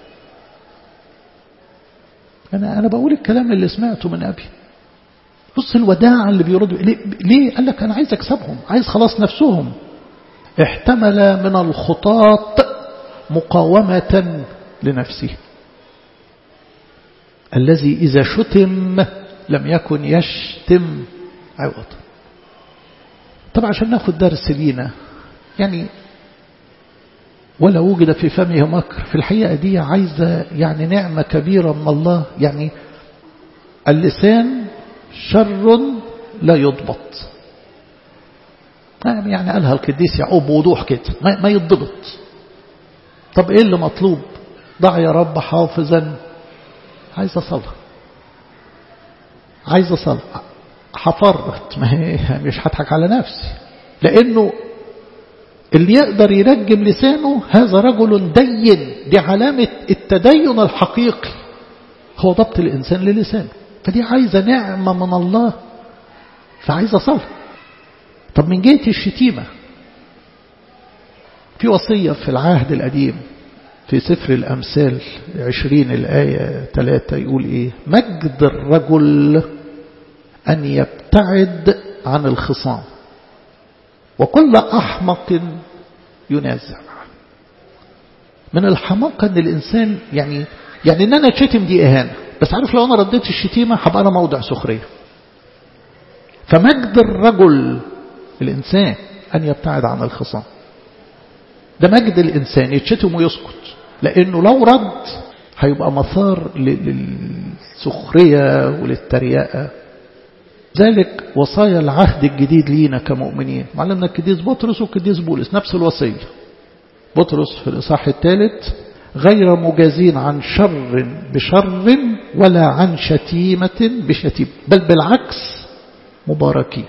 انا انا بقول الكلام اللي سمعته من ابي بص الوداع اللي بيردوا ليه, ليه قال لك انا عايز اكسبهم عايز خلاص نفسهم احتمل من الخطاط مقاومة لنفسه الذي إذا شتم لم يكن يشتم عوضا طبعا عشان ناخد درس لينا يعني ولا وجد في فمه مكر في الحقيقة دي عايزة يعني نعمة كبيرة من الله يعني اللسان شر لا يضبط يعني قالها القديس يعقوب بوضوح كده ما, ما يتضبط طب ايه اللي مطلوب ضع يا رب حافظا عايز اصلي عايز اصلي حفرت ما هي مش هضحك على نفسي لانه اللي يقدر يرجم لسانه هذا رجل دين دي علامة التدين الحقيقي هو ضبط الإنسان للسانه فدي عايزة نعمة من الله فعايزة صلاة طب من جهة الشتيمة في وصية في العهد القديم في سفر الأمثال عشرين الآية ثلاثة يقول إيه مجد الرجل أن يبتعد عن الخصام وكل أحمق ينازع من الحماقة أن الإنسان يعني يعني أن أنا أتشتم دي إهانة بس عارف لو أنا رديت الشتيمة هبقى أنا موضع سخرية فمجد الرجل الإنسان أن يبتعد عن الخصام ده مجد الإنسان يتشتم ويسكت لأنه لو رد هيبقى مثار للسخرية وللتريقة ذلك وصايا العهد الجديد لينا كمؤمنين معلمنا القديس بطرس والقديس بولس نفس الوصية بطرس في الإصحاح الثالث غير مجازين عن شر بشر ولا عن شتيمة بشتيمة بل بالعكس مباركين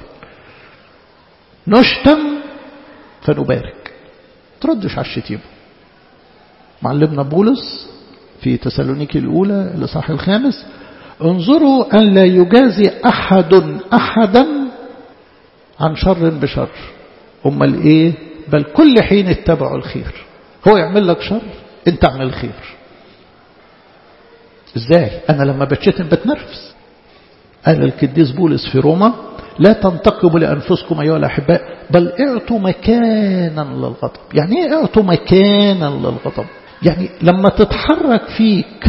نشتم فنبارك تردش على الشتيمة معلمنا بولس في تسالونيكي الأولى الإصحاح الخامس انظروا أن لا يجازي أحد أحدا عن شر بشر أمال إيه بل كل حين اتبعوا الخير هو يعمل لك شر انت اعمل خير ازاي انا لما بتشتم بتنرفز قال القديس بولس في روما لا تنتقموا لأنفسكم أيها الأحباء بل اعطوا مكانا للغضب يعني ايه اعطوا مكانا للغضب يعني لما تتحرك فيك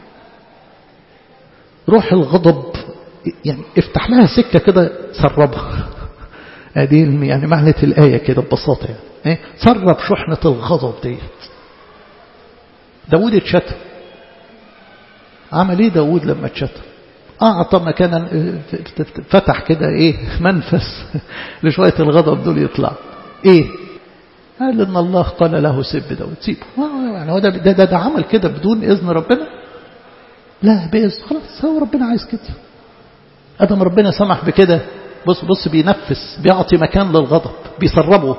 روح الغضب يعني افتح لها سكة كده سربها ادي يعني معنى الآية كده ببساطة يعني ايه سرب شحنة الغضب ديت داود اتشتم عمل ايه داود لما اتشتم اعطى مكانا فتح كده ايه منفس لشوية الغضب دول يطلع ايه قال ان الله قال له سب داود سيبه يعني هو ده, ده, ده, ده عمل كده بدون اذن ربنا لا بإذن خلاص هو ربنا عايز كده ادم ربنا سمح بكده بص بص بينفس بيعطي مكان للغضب بيسربه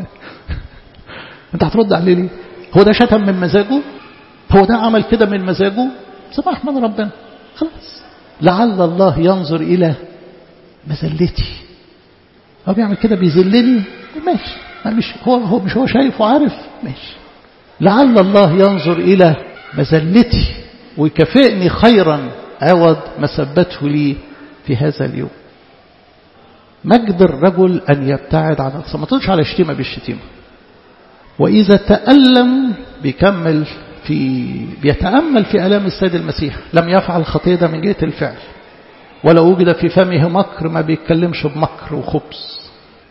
انت هترد عليه ليه هو ده شتم من مزاجه هو ده عمل كده من مزاجه سمح من ربنا خلاص لعل الله ينظر إلى مزلتي هو بيعمل كده بيذلني ماشي مش هو هو مش هو شايف وعارف ماشي لعل الله ينظر إلى مزلتي ويكافئني خيرا عوض ما ثبته لي في هذا اليوم مجد الرجل أن يبتعد عن الخصم ما تقولش على الشتيمة بالشتيمة وإذا تألم بيكمل في بيتأمل في ألام السيد المسيح لم يفعل خطيئة من جهة الفعل ولا وجد في فمه مكر ما بيتكلمش بمكر وخبز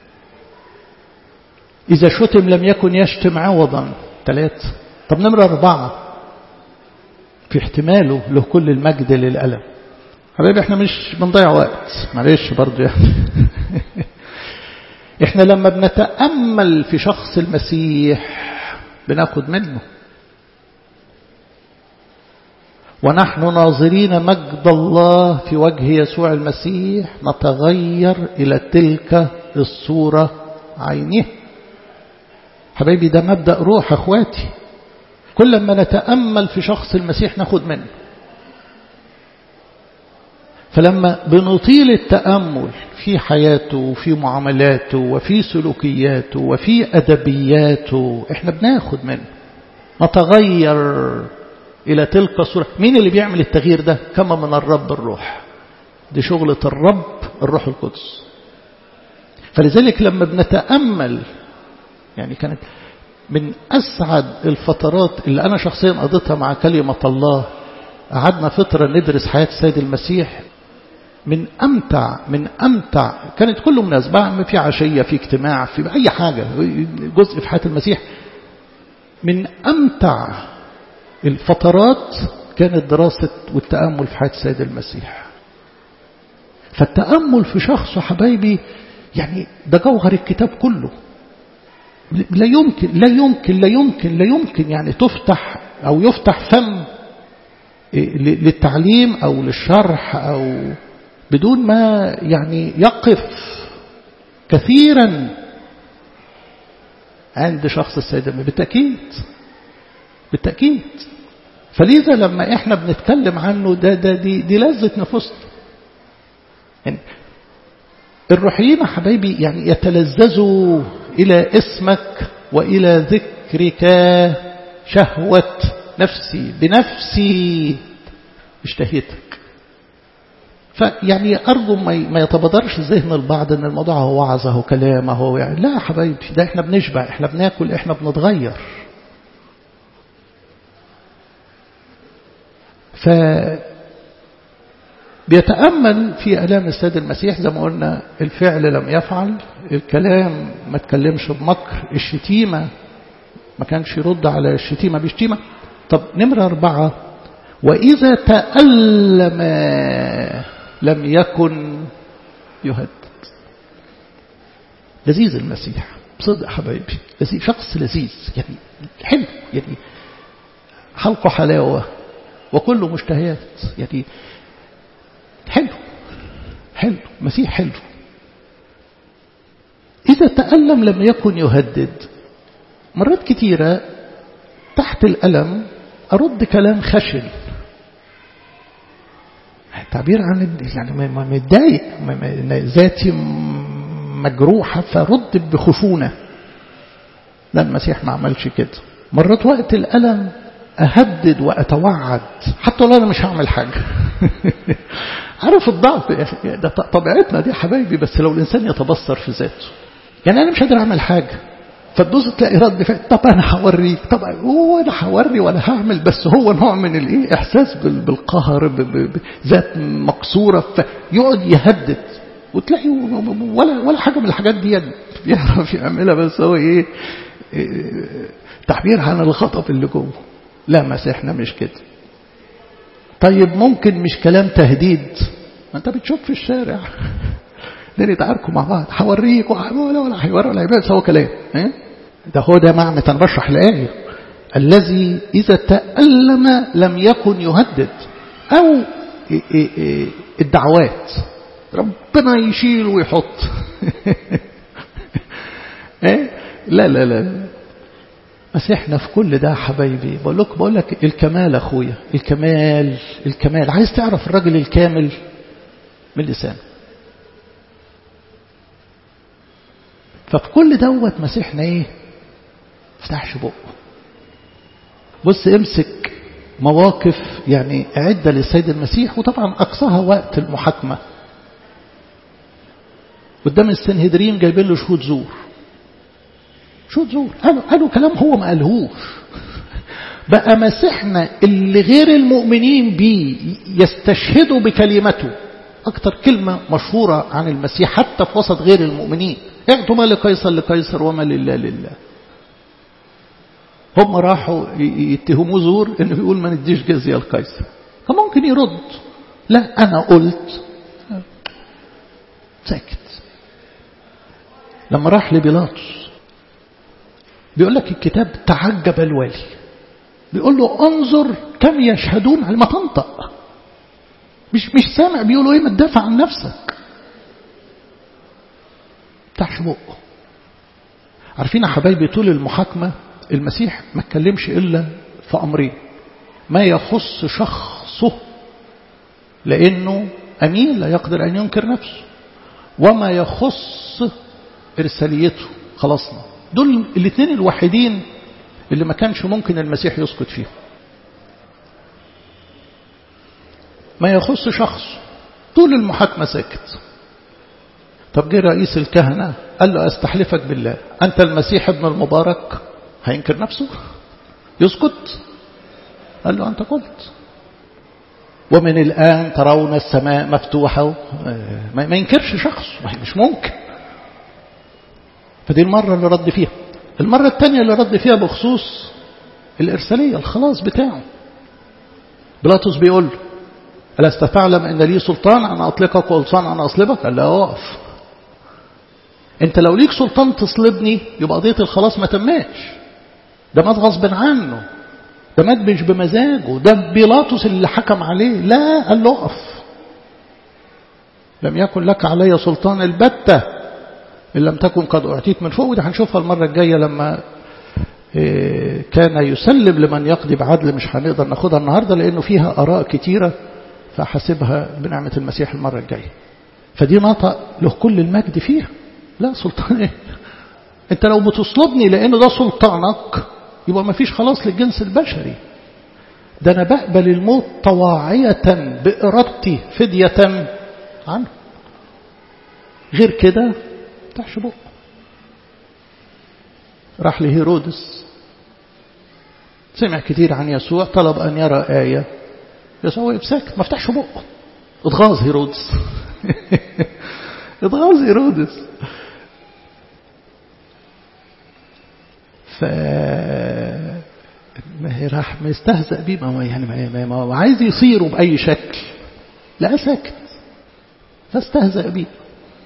إذا شتم لم يكن يشتم عوضا ثلاثة طب نمرة أربعة في احتماله له كل المجد للألم حبايبي احنا مش بنضيع وقت معلش برضه يعني احنا لما بنتأمل في شخص المسيح بناخد منه ونحن ناظرين مجد الله في وجه يسوع المسيح نتغير إلى تلك الصورة عينه حبايبي ده مبدأ روح أخواتي كل ما نتأمل في شخص المسيح ناخد منه فلما بنطيل التأمل في حياته وفي معاملاته وفي سلوكياته وفي أدبياته احنا بناخد منه نتغير إلى تلك الصورة مين اللي بيعمل التغيير ده كما من الرب الروح دي شغلة الرب الروح القدس فلذلك لما بنتأمل يعني كانت من أسعد الفترات اللي أنا شخصيا قضيتها مع كلمة الله قعدنا فترة ندرس حياة السيد المسيح من أمتع من أمتع كانت كله مناسبة في عشية في اجتماع في أي حاجة جزء في حياة المسيح من أمتع الفترات كانت دراسة والتأمل في حياة السيد المسيح فالتأمل في شخصه حبايبي يعني ده جوهر الكتاب كله لا يمكن لا يمكن لا يمكن لا يمكن يعني تفتح أو يفتح فم للتعليم أو للشرح أو بدون ما يعني يقف كثيرا عند شخص السيد بالتأكيد بالتأكيد فلذا لما احنا بنتكلم عنه ده, ده دي, دي لذة نفوسنا يعني الروحيين حبايبي يعني يتلذذوا إلى اسمك وإلى ذكرك شهوة نفسي بنفسي اشتهيتك فيعني أرجو ما يتبادرش ذهن البعض أن الموضوع هو وعظة هو كلام هو يعني لا حبايبي ده احنا بنشبع احنا بناكل احنا بنتغير ف بيتأمل في ألام السيد المسيح زي ما قلنا الفعل لم يفعل الكلام ما تكلمش بمكر الشتيمة ما كانش يرد على الشتيمة بشتيمة طب نمرة أربعة وإذا تألم لم يكن يهدد لذيذ المسيح بصدق حبايبي لذيذ شخص لذيذ يعني حلو يعني حلقه حلاوة وكله مشتهيات يعني حلو حلو مسيح حلو إذا تألم لم يكن يهدد مرات كثيرة تحت الألم أرد كلام خشن تعبير عن يعني متضايق ذاتي مجروحة فرد بخشونة لا المسيح ما عملش كده مرات وقت الألم أهدد وأتوعد حتى لو أنا مش هعمل حاجة عارف الضعف ده طبيعتنا دي حبايبي بس لو الإنسان يتبصر في ذاته يعني أنا مش قادر أعمل حاجة فتبص تلاقي رد فعل طب أنا هوريك طب هو أنا هوري ولا هعمل بس هو نوع من الإيه إحساس بالقهر بذات مكسورة فيقعد يهدد وتلاقي ولا ولا حاجة من الحاجات دي بيعرف يعملها بس هو إيه, إيه تعبير عن الخطب اللي جوه لا مسيحنا مش كده طيب ممكن مش كلام تهديد ما انت بتشوف في الشارع دير يتعاركوا مع بعض هوريك ولا ولا هيوروا ولا هيبقى هو كلام اه؟ ده هو ده معنى انا بشرح الآية الذي إذا تألم لم يكن يهدد أو الدعوات ربنا يشيل ويحط اه؟ لا لا لا بس احنا في كل ده حبايبي بقول لك بقول لك الكمال اخويا الكمال الكمال عايز تعرف الراجل الكامل من لسانه ففي كل دوت مسيحنا ايه افتحش بقه بص امسك مواقف يعني عدة للسيد المسيح وطبعا أقصاها وقت المحاكمة قدام السنهدرين جايبين له شهود زور شهود زور قالوا, قالوا كلام هو ما قالهوش بقى مسيحنا اللي غير المؤمنين بيه يستشهدوا بكلمته أكتر كلمة مشهورة عن المسيح حتى في وسط غير المؤمنين اعطوا ما لقيصر لقيصر وما لله لله هم راحوا يتهموا زور انه بيقول ما نديش جزية لقيصر فممكن يرد لا انا قلت ساكت لما راح لبيلاطس بيقول لك الكتاب تعجب الوالي بيقول له انظر كم يشهدون على ما تنطق مش مش سامع بيقولوا ايه ما تدافع عن نفسك تحش بقه عارفين يا حبايبي طول المحاكمة المسيح ما اتكلمش إلا في أمرين ما يخص شخصه لأنه أمين لا يقدر أن ينكر نفسه وما يخص إرساليته خلصنا دول الاثنين الوحيدين اللي ما كانش ممكن المسيح يسكت فيهم ما يخص شخص طول المحاكمة ساكت طب جه رئيس الكهنة قال له استحلفك بالله أنت المسيح ابن المبارك هينكر نفسه يسكت قال له أنت قلت ومن الآن ترون السماء مفتوحة ما ينكرش شخص مش ممكن فدي المرة اللي رد فيها المرة الثانية اللي رد فيها بخصوص الإرسالية الخلاص بتاعه بلاطس بيقول له ألست تعلم أن لي سلطان أن أطلقك وسلطان أن أصلبك قال لا أقف أنت لو ليك سلطان تصلبني يبقى قضية الخلاص ما تماش ده مات غصب عنه ده مات مش بمزاجه ده بيلاطس اللي حكم عليه لا قال له اقف لم يكن لك علي سلطان البتة إن لم تكن قد أعطيت من فوق ده هنشوفها المرة الجاية لما كان يسلم لمن يقضي بعدل مش هنقدر ناخدها النهاردة لأنه فيها آراء كتيرة فحاسبها بنعمة المسيح المرة الجاية فدي نطق له كل المجد فيها لا سلطان ايه انت لو بتصلبني لأنه ده سلطانك يبقى ما فيش خلاص للجنس البشري ده أنا بقبل الموت طواعية بإرادتي فدية عنه غير كده تحش بقه راح لهيرودس سمع كتير عن يسوع طلب أن يرى آية يسوع وقف ساكت ما فتحش بقه اتغاظ هيرودس اتغاظ هيرودس ف ما راح مستهزأ بيه ما يعني ما, ما, ما عايز يصيره بأي شكل لا ساكت فاستهزأ بيه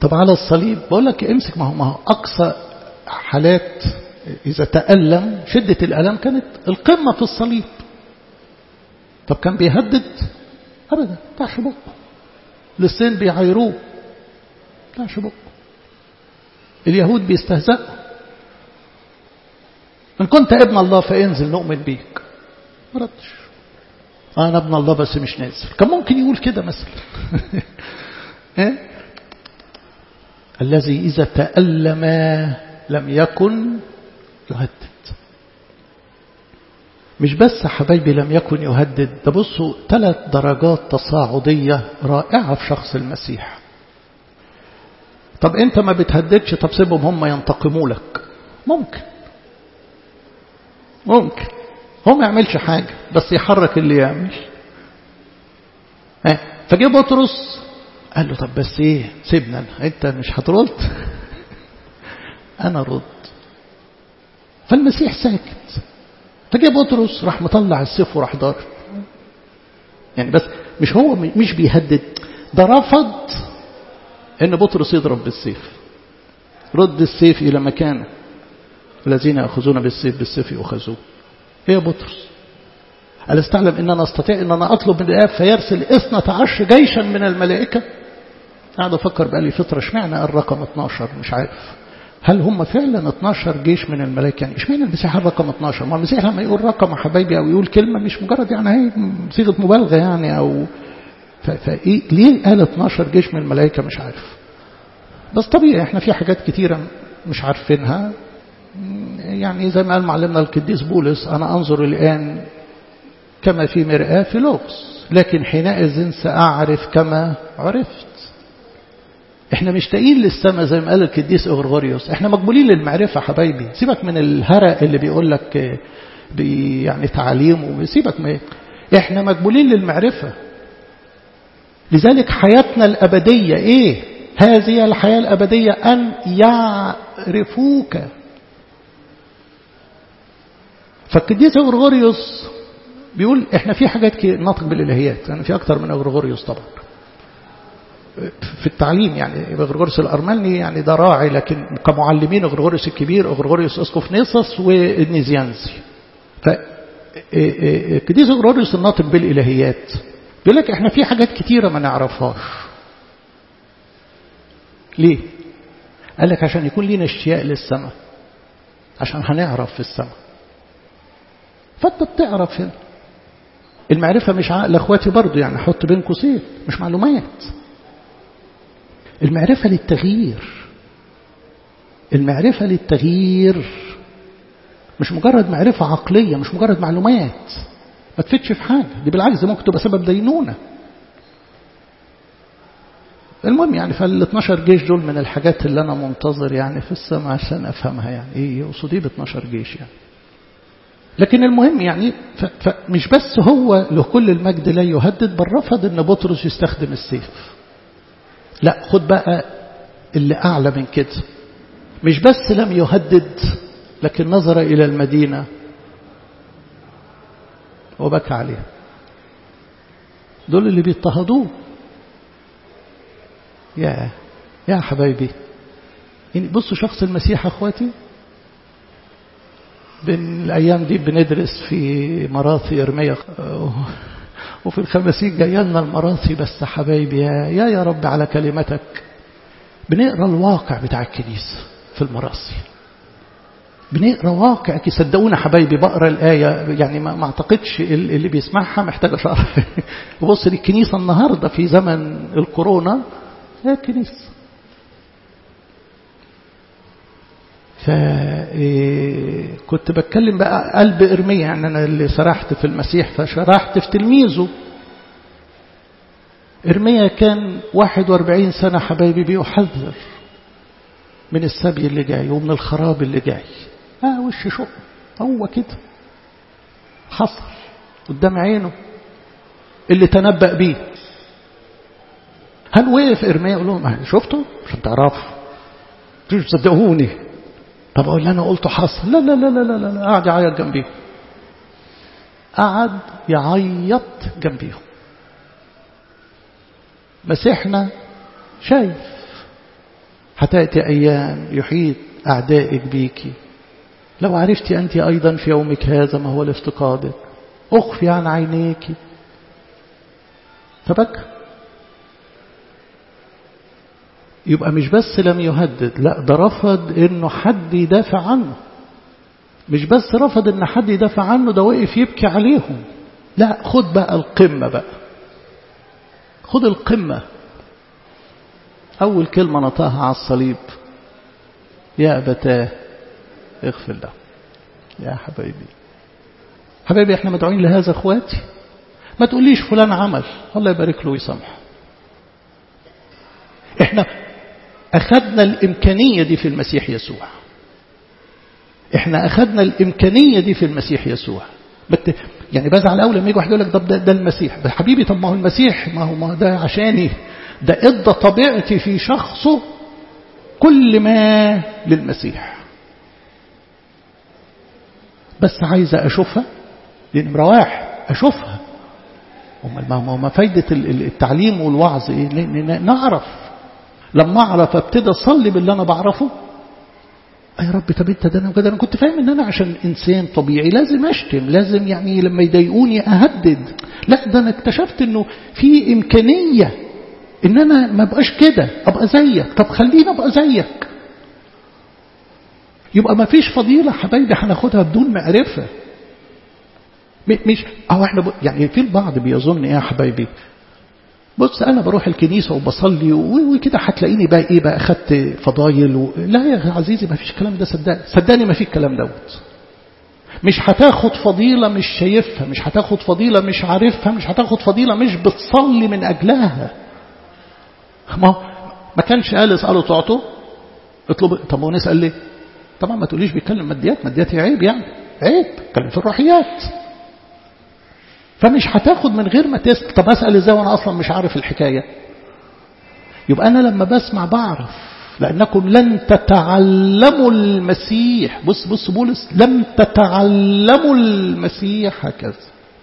طب على الصليب بقول لك امسك ما هو ما هو أقصى حالات إذا تألم شدة الألم كانت القمة في الصليب طب كان بيهدد أبدا بتاعش بقه للسين بيعايروه بتاعش بقه اليهود بيستهزئوا إن كنت ابن الله فانزل نؤمن بيك ما ردش أنا ابن الله بس مش نازل كان ممكن يقول كده مثلا إيه؟ الذي إذا تألم لم يكن يهدد مش بس حبايبي لم يكن يهدد ده بصوا ثلاث درجات تصاعدية رائعة في شخص المسيح طب انت ما بتهددش طب سيبهم هم ينتقموا لك ممكن ممكن هو ما يعملش حاجة بس يحرك اللي يعمل فجه بطرس قال له طب بس ايه سيبنا أنا. انت مش هترد انا رد فالمسيح ساكت فجه بطرس راح مطلع السيف وراح ضارب يعني بس مش هو مش بيهدد ده رفض ان بطرس يضرب بالسيف رد السيف الى مكانه الذين ياخذون بالسيف بالسيف يؤخذون ايه يا بطرس قال استعلم ان انا استطيع ان انا اطلب من الاب فيرسل اثنة عشر جيشا من الملائكة قاعد افكر بقالي فترة اشمعنى الرقم 12 مش عارف هل هم فعلا 12 جيش من الملائكة يعني اشمعنى المسيح الرقم 12 ما المسيح لما يقول رقم يا حبايبي او يقول كلمة مش مجرد يعني هي صيغة مبالغة يعني او فايه ليه قال 12 جيش من الملائكة مش عارف بس طبيعي احنا في حاجات كتيرة مش عارفينها يعني زي ما قال معلمنا القديس بولس أنا أنظر الآن كما في مرآة في لغز لكن حينئذ سأعرف كما عرفت احنا مشتاقين للسماء زي ما قال القديس اغرغوريوس احنا مقبولين للمعرفة حبايبي سيبك من الهرق اللي بيقول لك بي يعني تعليم وسيبك من احنا مقبولين للمعرفة لذلك حياتنا الأبدية ايه هذه الحياة الأبدية أن يعرفوك فالقديس اغرغوريوس بيقول احنا في حاجات ناطق بالالهيات يعني في اكتر من اغرغوريوس طبعا في التعليم يعني اغرغوريوس الارملني يعني ده راعي لكن كمعلمين اغرغوريوس الكبير اغرغوريوس اسقف نيسوس والنيزيانزي ف القديس اغرغوريوس الناطق بالالهيات بيقول لك احنا في حاجات كتيره ما نعرفهاش ليه قال لك عشان يكون لينا اشتياق للسماء عشان هنعرف في السماء فانت بتعرف هنا المعرفة مش عقل اخواتي برضو يعني حط بين قوسين مش معلومات المعرفة للتغيير المعرفة للتغيير مش مجرد معرفة عقلية مش مجرد معلومات ما تفتش في حاجة دي بالعكس ممكن تبقى سبب دينونة المهم يعني فال 12 جيش دول من الحاجات اللي أنا منتظر يعني في السماء عشان أفهمها يعني إيه يقصد إيه ب 12 جيش يعني لكن المهم يعني فمش بس هو له كل المجد لا يهدد بل رفض ان بطرس يستخدم السيف لا خد بقى اللي أعلى من كده مش بس لم يهدد لكن نظر إلى المدينة وبكى عليها دول اللي بيضطهدوه يا يا حبايبي يعني بصوا شخص المسيح أخواتي بين الأيام دي بندرس في مراثي إرميا وفي الخمسين جاي لنا المراثي بس حبايبي يا, يا يا رب على كلمتك بنقرا الواقع بتاع الكنيسة في المراثي بنقرا واقع صدقونا حبايبي بقرا الآية يعني ما اعتقدش اللي بيسمعها محتاج شرح بص للكنيسة النهاردة في زمن الكورونا هي الكنيسة فكنت بتكلم بقى قلب إرميا يعني أنا اللي سرحت في المسيح فشرحت في تلميذه إرميا كان 41 سنة حبايبي بيحذر من السبي اللي جاي ومن الخراب اللي جاي اه وش شق هو كده حصل قدام عينه اللي تنبأ بيه هل وقف إرميا يقول لهم شفتوا مش تعرفوا مش تصدقوني طب اقول اللي انا قلته حصل لا لا لا لا لا لا قعد يعيط جنبيهم قعد يعيط جنبيهم مسيحنا شايف هتأتي أيام يحيط أعدائك بيك لو عرفت أنت أيضا في يومك هذا ما هو لافتقادك أخفي عن عينيك فبكى يبقى مش بس لم يهدد لا ده رفض انه حد يدافع عنه مش بس رفض ان حد يدافع عنه ده وقف يبكي عليهم لا خد بقى القمة بقى خد القمة أول كلمة نطاها على الصليب يا أبتاه اغفر له يا حبايبي حبايبي احنا مدعوين لهذا اخواتي ما تقوليش فلان عمل الله يبارك له ويسامحه احنا أخذنا الإمكانية دي في المسيح يسوع احنا أخذنا الإمكانية دي في المسيح يسوع بت يعني بزعل قوي لما يجي واحد يقول لك ده, ده المسيح ده حبيبي طب ما هو المسيح ما هو ما ده عشاني ده ادى طبيعتي في شخصه كل ما للمسيح بس عايزة أشوفها دي نمرة واحد أشوفها ما ما فايدة التعليم والوعظ إيه نعرف لما أعرف ابتدى أصلي باللي أنا بعرفه يا رب طب انت ده انا كده انا كنت فاهم ان انا عشان انسان طبيعي لازم اشتم لازم يعني لما يضايقوني اهدد لا ده انا اكتشفت انه في امكانيه ان انا ما ابقاش كده ابقى زيك طب خليني ابقى زيك يبقى ما فيش فضيله حبايبي هناخدها بدون معرفه مش او احنا يعني في البعض بيظن ايه يا حبايبي بص انا بروح الكنيسه وبصلي وكده هتلاقيني بقى ايه بقى اخدت فضايل و... لا يا عزيزي ما فيش الكلام ده صدقني صدقني ما في الكلام دوت مش هتاخد فضيله مش شايفها مش هتاخد فضيله مش عارفها مش هتاخد فضيله مش بتصلي من اجلها ما ما كانش قال اسالوا تعطوا اطلب طب هو نسال ليه طبعا ما تقوليش بيتكلم ماديات ماديات هي عيب يعني عيب اتكلم في الروحيات فمش هتاخد من غير ما تسأل طب أسأل إزاي وأنا أصلا مش عارف الحكاية يبقى أنا لما بسمع بعرف لأنكم لن تتعلموا المسيح بص بص بولس لم تتعلموا المسيح هكذا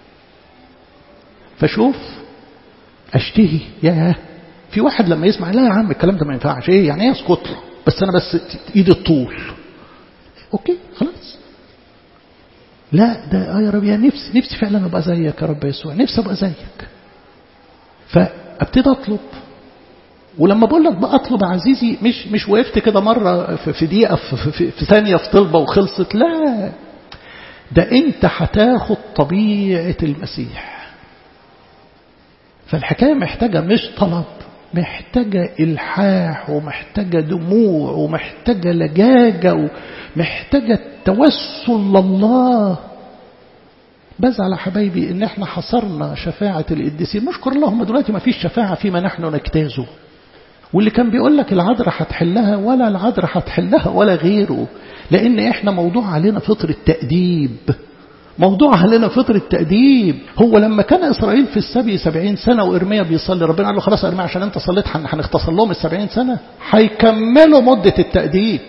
فشوف أشتهي يا في واحد لما يسمع لا يا عم الكلام ده ما ينفعش ايه يعني ايه اسكت له بس انا بس ايدي الطول اوكي خلاص لا ده اه يا رب يا نفسي نفسي فعلا ابقى زيك يا رب يسوع نفسي ابقى زيك فابتدي اطلب ولما بقول لك بقى اطلب يا عزيزي مش مش وقفت كده مره في دقيقه في, في, في ثانيه في طلبه وخلصت لا ده انت هتاخد طبيعه المسيح فالحكايه محتاجه مش طلب محتاجة إلحاح ومحتاجة دموع ومحتاجة لجاجة ومحتاجة توسل لله بزعل حبايبي إن إحنا حصرنا شفاعة القديسين نشكر اللهم دلوقتي ما فيش شفاعة فيما نحن نجتازه واللي كان بيقول لك العذراء هتحلها ولا العذراء هتحلها ولا غيره لأن إحنا موضوع علينا فطر التأديب موضوع علينا فطر التأديب هو لما كان إسرائيل في السبي سبعين سنة وإرميا بيصلي ربنا قال له خلاص إرميا عشان أنت صليت هنختصر لهم السبعين سنة هيكملوا مدة التأديب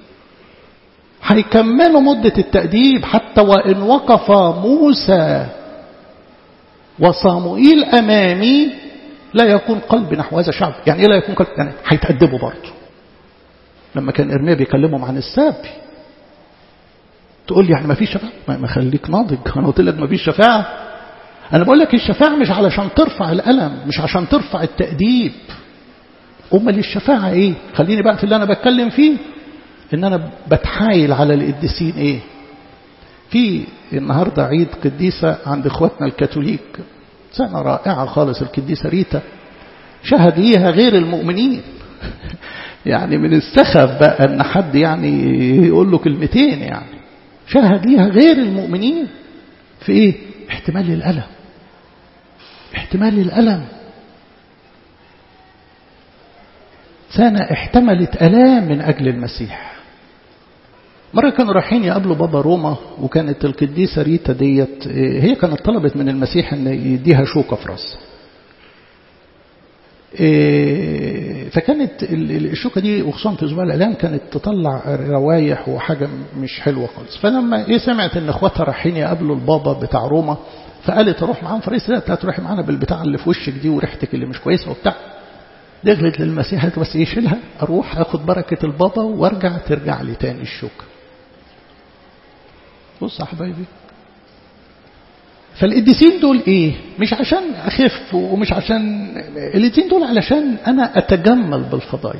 هيكملوا مدة التأديب حتى وإن وقف موسى وصاموئيل أمامي لا يكون قلب نحو هذا الشعب يعني إيه لا يكون قلب يعني هيتأدبوا برضه لما كان إرميا بيكلمهم عن السبي تقول لي يعني ما فيش شفاعة ما خليك ناضج أنا قلت لك ما فيش شفاعة أنا بقول لك الشفاعة مش علشان ترفع الألم مش عشان ترفع التأديب أمال الشفاعة إيه خليني بقى في اللي أنا بتكلم فيه إن أنا بتحايل على القديسين إيه في النهاردة عيد قديسة عند إخواتنا الكاثوليك سنة رائعة خالص القديسة ريتا شهد ليها غير المؤمنين يعني من السخف بقى ان حد يعني يقول له كلمتين يعني شاهد ليها غير المؤمنين في ايه احتمال الألم احتمال الألم سنة احتملت ألام من أجل المسيح مرة كانوا رايحين يقابلوا بابا روما وكانت القديسة ريتا ديت هي كانت طلبت من المسيح ان يديها شوكة في راسها فكانت الشوكة دي وخصوصا في أسبوع الإعلان كانت تطلع روايح وحاجة مش حلوة خالص فلما إيه سمعت إن إخواتها رايحين يقابلوا البابا بتاع روما فقالت أروح معاهم فرئيس لا تروحي معانا بالبتاع اللي في وشك دي وريحتك اللي مش كويسة وبتاع دخلت للمسيح بس يشيلها أروح أخد بركة البابا وارجع ترجع لي تاني الشوكة بص يا حبايبي فالقديسين دول ايه مش عشان اخف ومش عشان القديسين دول علشان انا اتجمل بالفضائل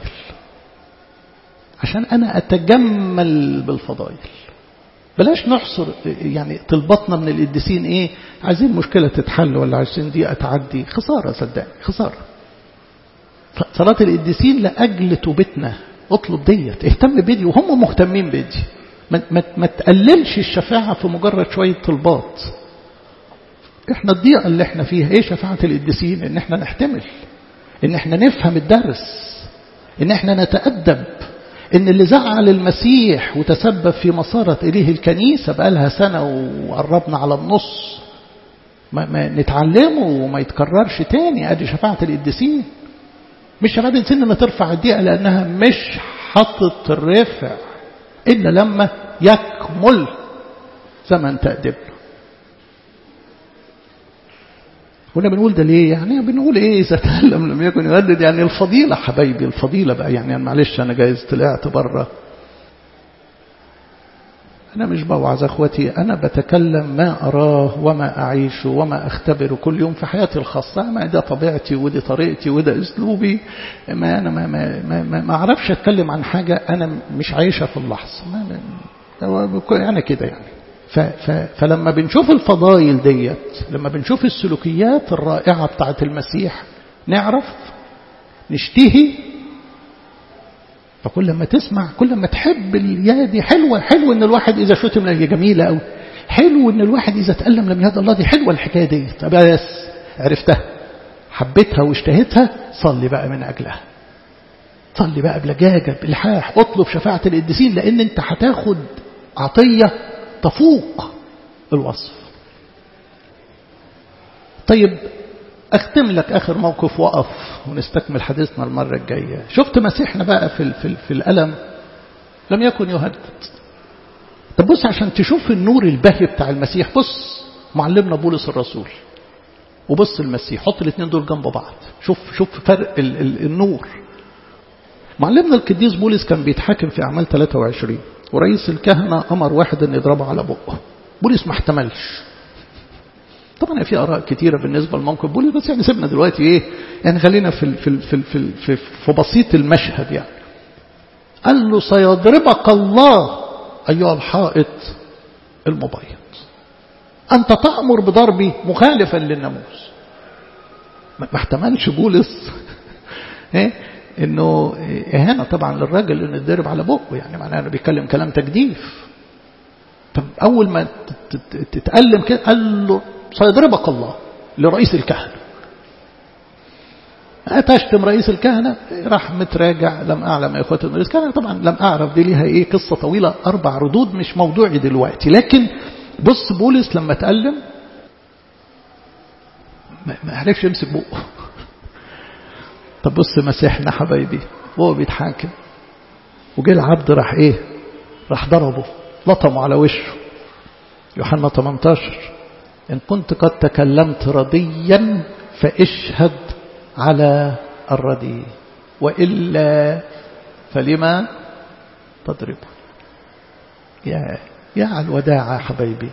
عشان انا اتجمل بالفضائل بلاش نحصر يعني طلباتنا من القديسين ايه عايزين مشكله تتحل ولا عايزين دي اتعدي خساره صدقني خساره صلاه القديسين لاجل توبتنا اطلب ديت اهتم بدي وهم مهتمين بدي ما, ما, ما تقللش الشفاعه في مجرد شويه طلبات احنا الضيقه اللي احنا فيها ايه شفاعه القديسين ان احنا نحتمل ان احنا نفهم الدرس ان احنا نتادب ان اللي زعل المسيح وتسبب في مسارة اليه الكنيسة بقالها سنة وقربنا على النص ما, ما نتعلمه وما يتكررش تاني ادي شفاعة القديسين مش شفاعة القديسين انها ترفع الضيقة لانها مش حطت الرفع الا لما يكمل زمن تأدبنا كنا بنقول ده ليه يعني بنقول ايه اذا تألم لم يكن يهدد يعني الفضيلة حبايبي الفضيلة بقى يعني معلش انا جايز طلعت بره انا مش بوعظ اخوتي انا بتكلم ما اراه وما اعيشه وما اختبره كل يوم في حياتي الخاصة ما ده طبيعتي ودي طريقتي وده اسلوبي ما انا ما ما ما, ما, ما اعرفش اتكلم عن حاجة انا مش عايشها في اللحظة ما يعني كده يعني ف ف فلما بنشوف الفضائل ديت لما بنشوف السلوكيات الرائعة بتاعت المسيح نعرف نشتهي فكل ما تسمع كل ما تحب يا دي حلوة حلو ان الواحد اذا شتم هي جميلة قوي حلو ان الواحد اذا تألم لم يهد الله دي حلوة الحكاية ديت بس عرفتها حبيتها واشتهيتها صلي بقى من اجلها صلي بقى بلجاجة بلحاح اطلب شفاعة القديسين لان انت هتاخد عطية تفوق الوصف طيب أختم لك آخر موقف وقف ونستكمل حديثنا المرة الجاية شفت مسيحنا بقى في, في, في الألم لم يكن يهدد طب بص عشان تشوف النور البهي بتاع المسيح بص معلمنا بولس الرسول وبص المسيح حط الاثنين دول جنب بعض شوف شوف فرق ال ال النور معلمنا القديس بولس كان بيتحاكم في أعمال 23 ورئيس الكهنة أمر واحد أن يضربه على بقه بولس ما احتملش طبعا في آراء كتيرة بالنسبة لموقف بولس بس يعني سيبنا دلوقتي إيه يعني خلينا في في في في, في, في بسيط المشهد يعني قال له سيضربك الله أيها الحائط المبيض أنت تأمر بضربي مخالفا للناموس ما احتملش بولس ايه انه اهانه طبعا للراجل انه يتضرب على بقه يعني معناه انه بيتكلم كلام تجديف طب اول ما تتألم كده قال له سيضربك الله لرئيس الكهنه أتشتم رئيس الكهنة راح متراجع لم أعلم يا إخوة رئيس الكهنة طبعا لم أعرف دي ليها إيه قصة طويلة أربع ردود مش موضوعي دلوقتي لكن بص بولس لما تألم ما عرفش يمسك بقه طب بص مسيحنا حبايبي وهو بيتحاكم وجه العبد راح ايه راح ضربه لطمه على وشه يوحنا 18 إن كنت قد تكلمت رضيا فاشهد على الردي وإلا فلما تضربه يا يا على الوداع حبايبي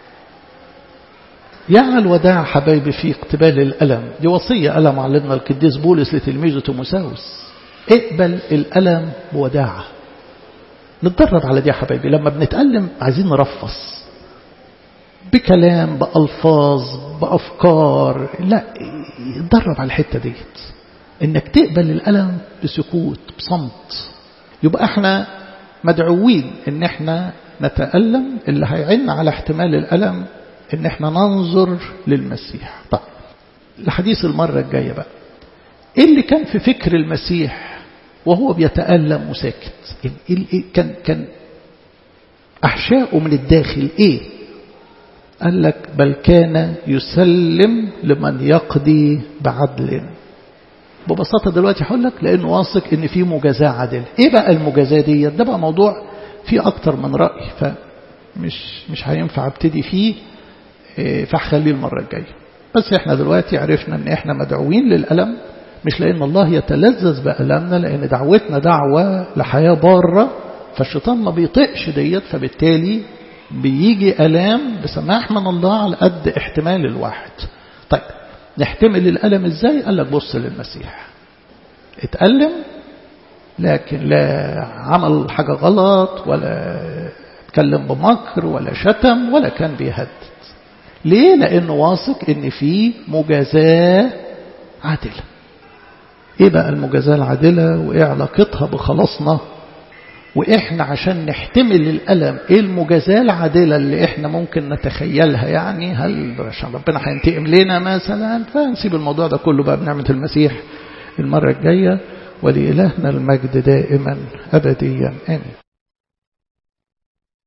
يا على الوداع حبايبي في اقتبال الألم دي وصية ألم علمنا القديس بولس لتلميذه تيموساوس اقبل الألم بوداعة نتدرب على دي يا حبايبي لما بنتألم عايزين نرفص بكلام بألفاظ بأفكار لا اتدرب على الحتة ديت انك تقبل الألم بسكوت بصمت يبقى احنا مدعوين ان احنا نتألم اللي هيعن على احتمال الألم ان احنا ننظر للمسيح طيب الحديث المرة الجاية بقى ايه اللي كان في فكر المسيح وهو بيتألم وساكت كان كان أحشاؤه من الداخل ايه قال لك بل كان يسلم لمن يقضي بعدل ببساطة دلوقتي هقول لك لأنه واثق إن في مجازاة عادلة إيه بقى المجازاة دي ده بقى موضوع فيه أكتر من رأي فمش مش هينفع ابتدي فيه فهخليه المرة الجاية بس احنا دلوقتي عرفنا ان احنا مدعوين للألم مش لأن الله يتلذذ بألمنا لأن دعوتنا دعوة لحياة بارة فالشيطان ما بيطقش ديت فبالتالي بيجي ألام بسماح من الله على قد احتمال الواحد طيب نحتمل الألم ازاي قال لك بص للمسيح اتألم لكن لا عمل حاجة غلط ولا اتكلم بمكر ولا شتم ولا كان بيهدد ليه لأنه واثق ان في مجازاة عادلة ايه بقى المجازاة العادلة وايه علاقتها بخلاصنا واحنا عشان نحتمل الألم ايه المجازاة العادلة اللي احنا ممكن نتخيلها يعني هل عشان ربنا هينتقم لنا مثلا فنسيب الموضوع ده كله بقى بنعمة المسيح المرة الجاية ولإلهنا المجد دائما أبديا آمين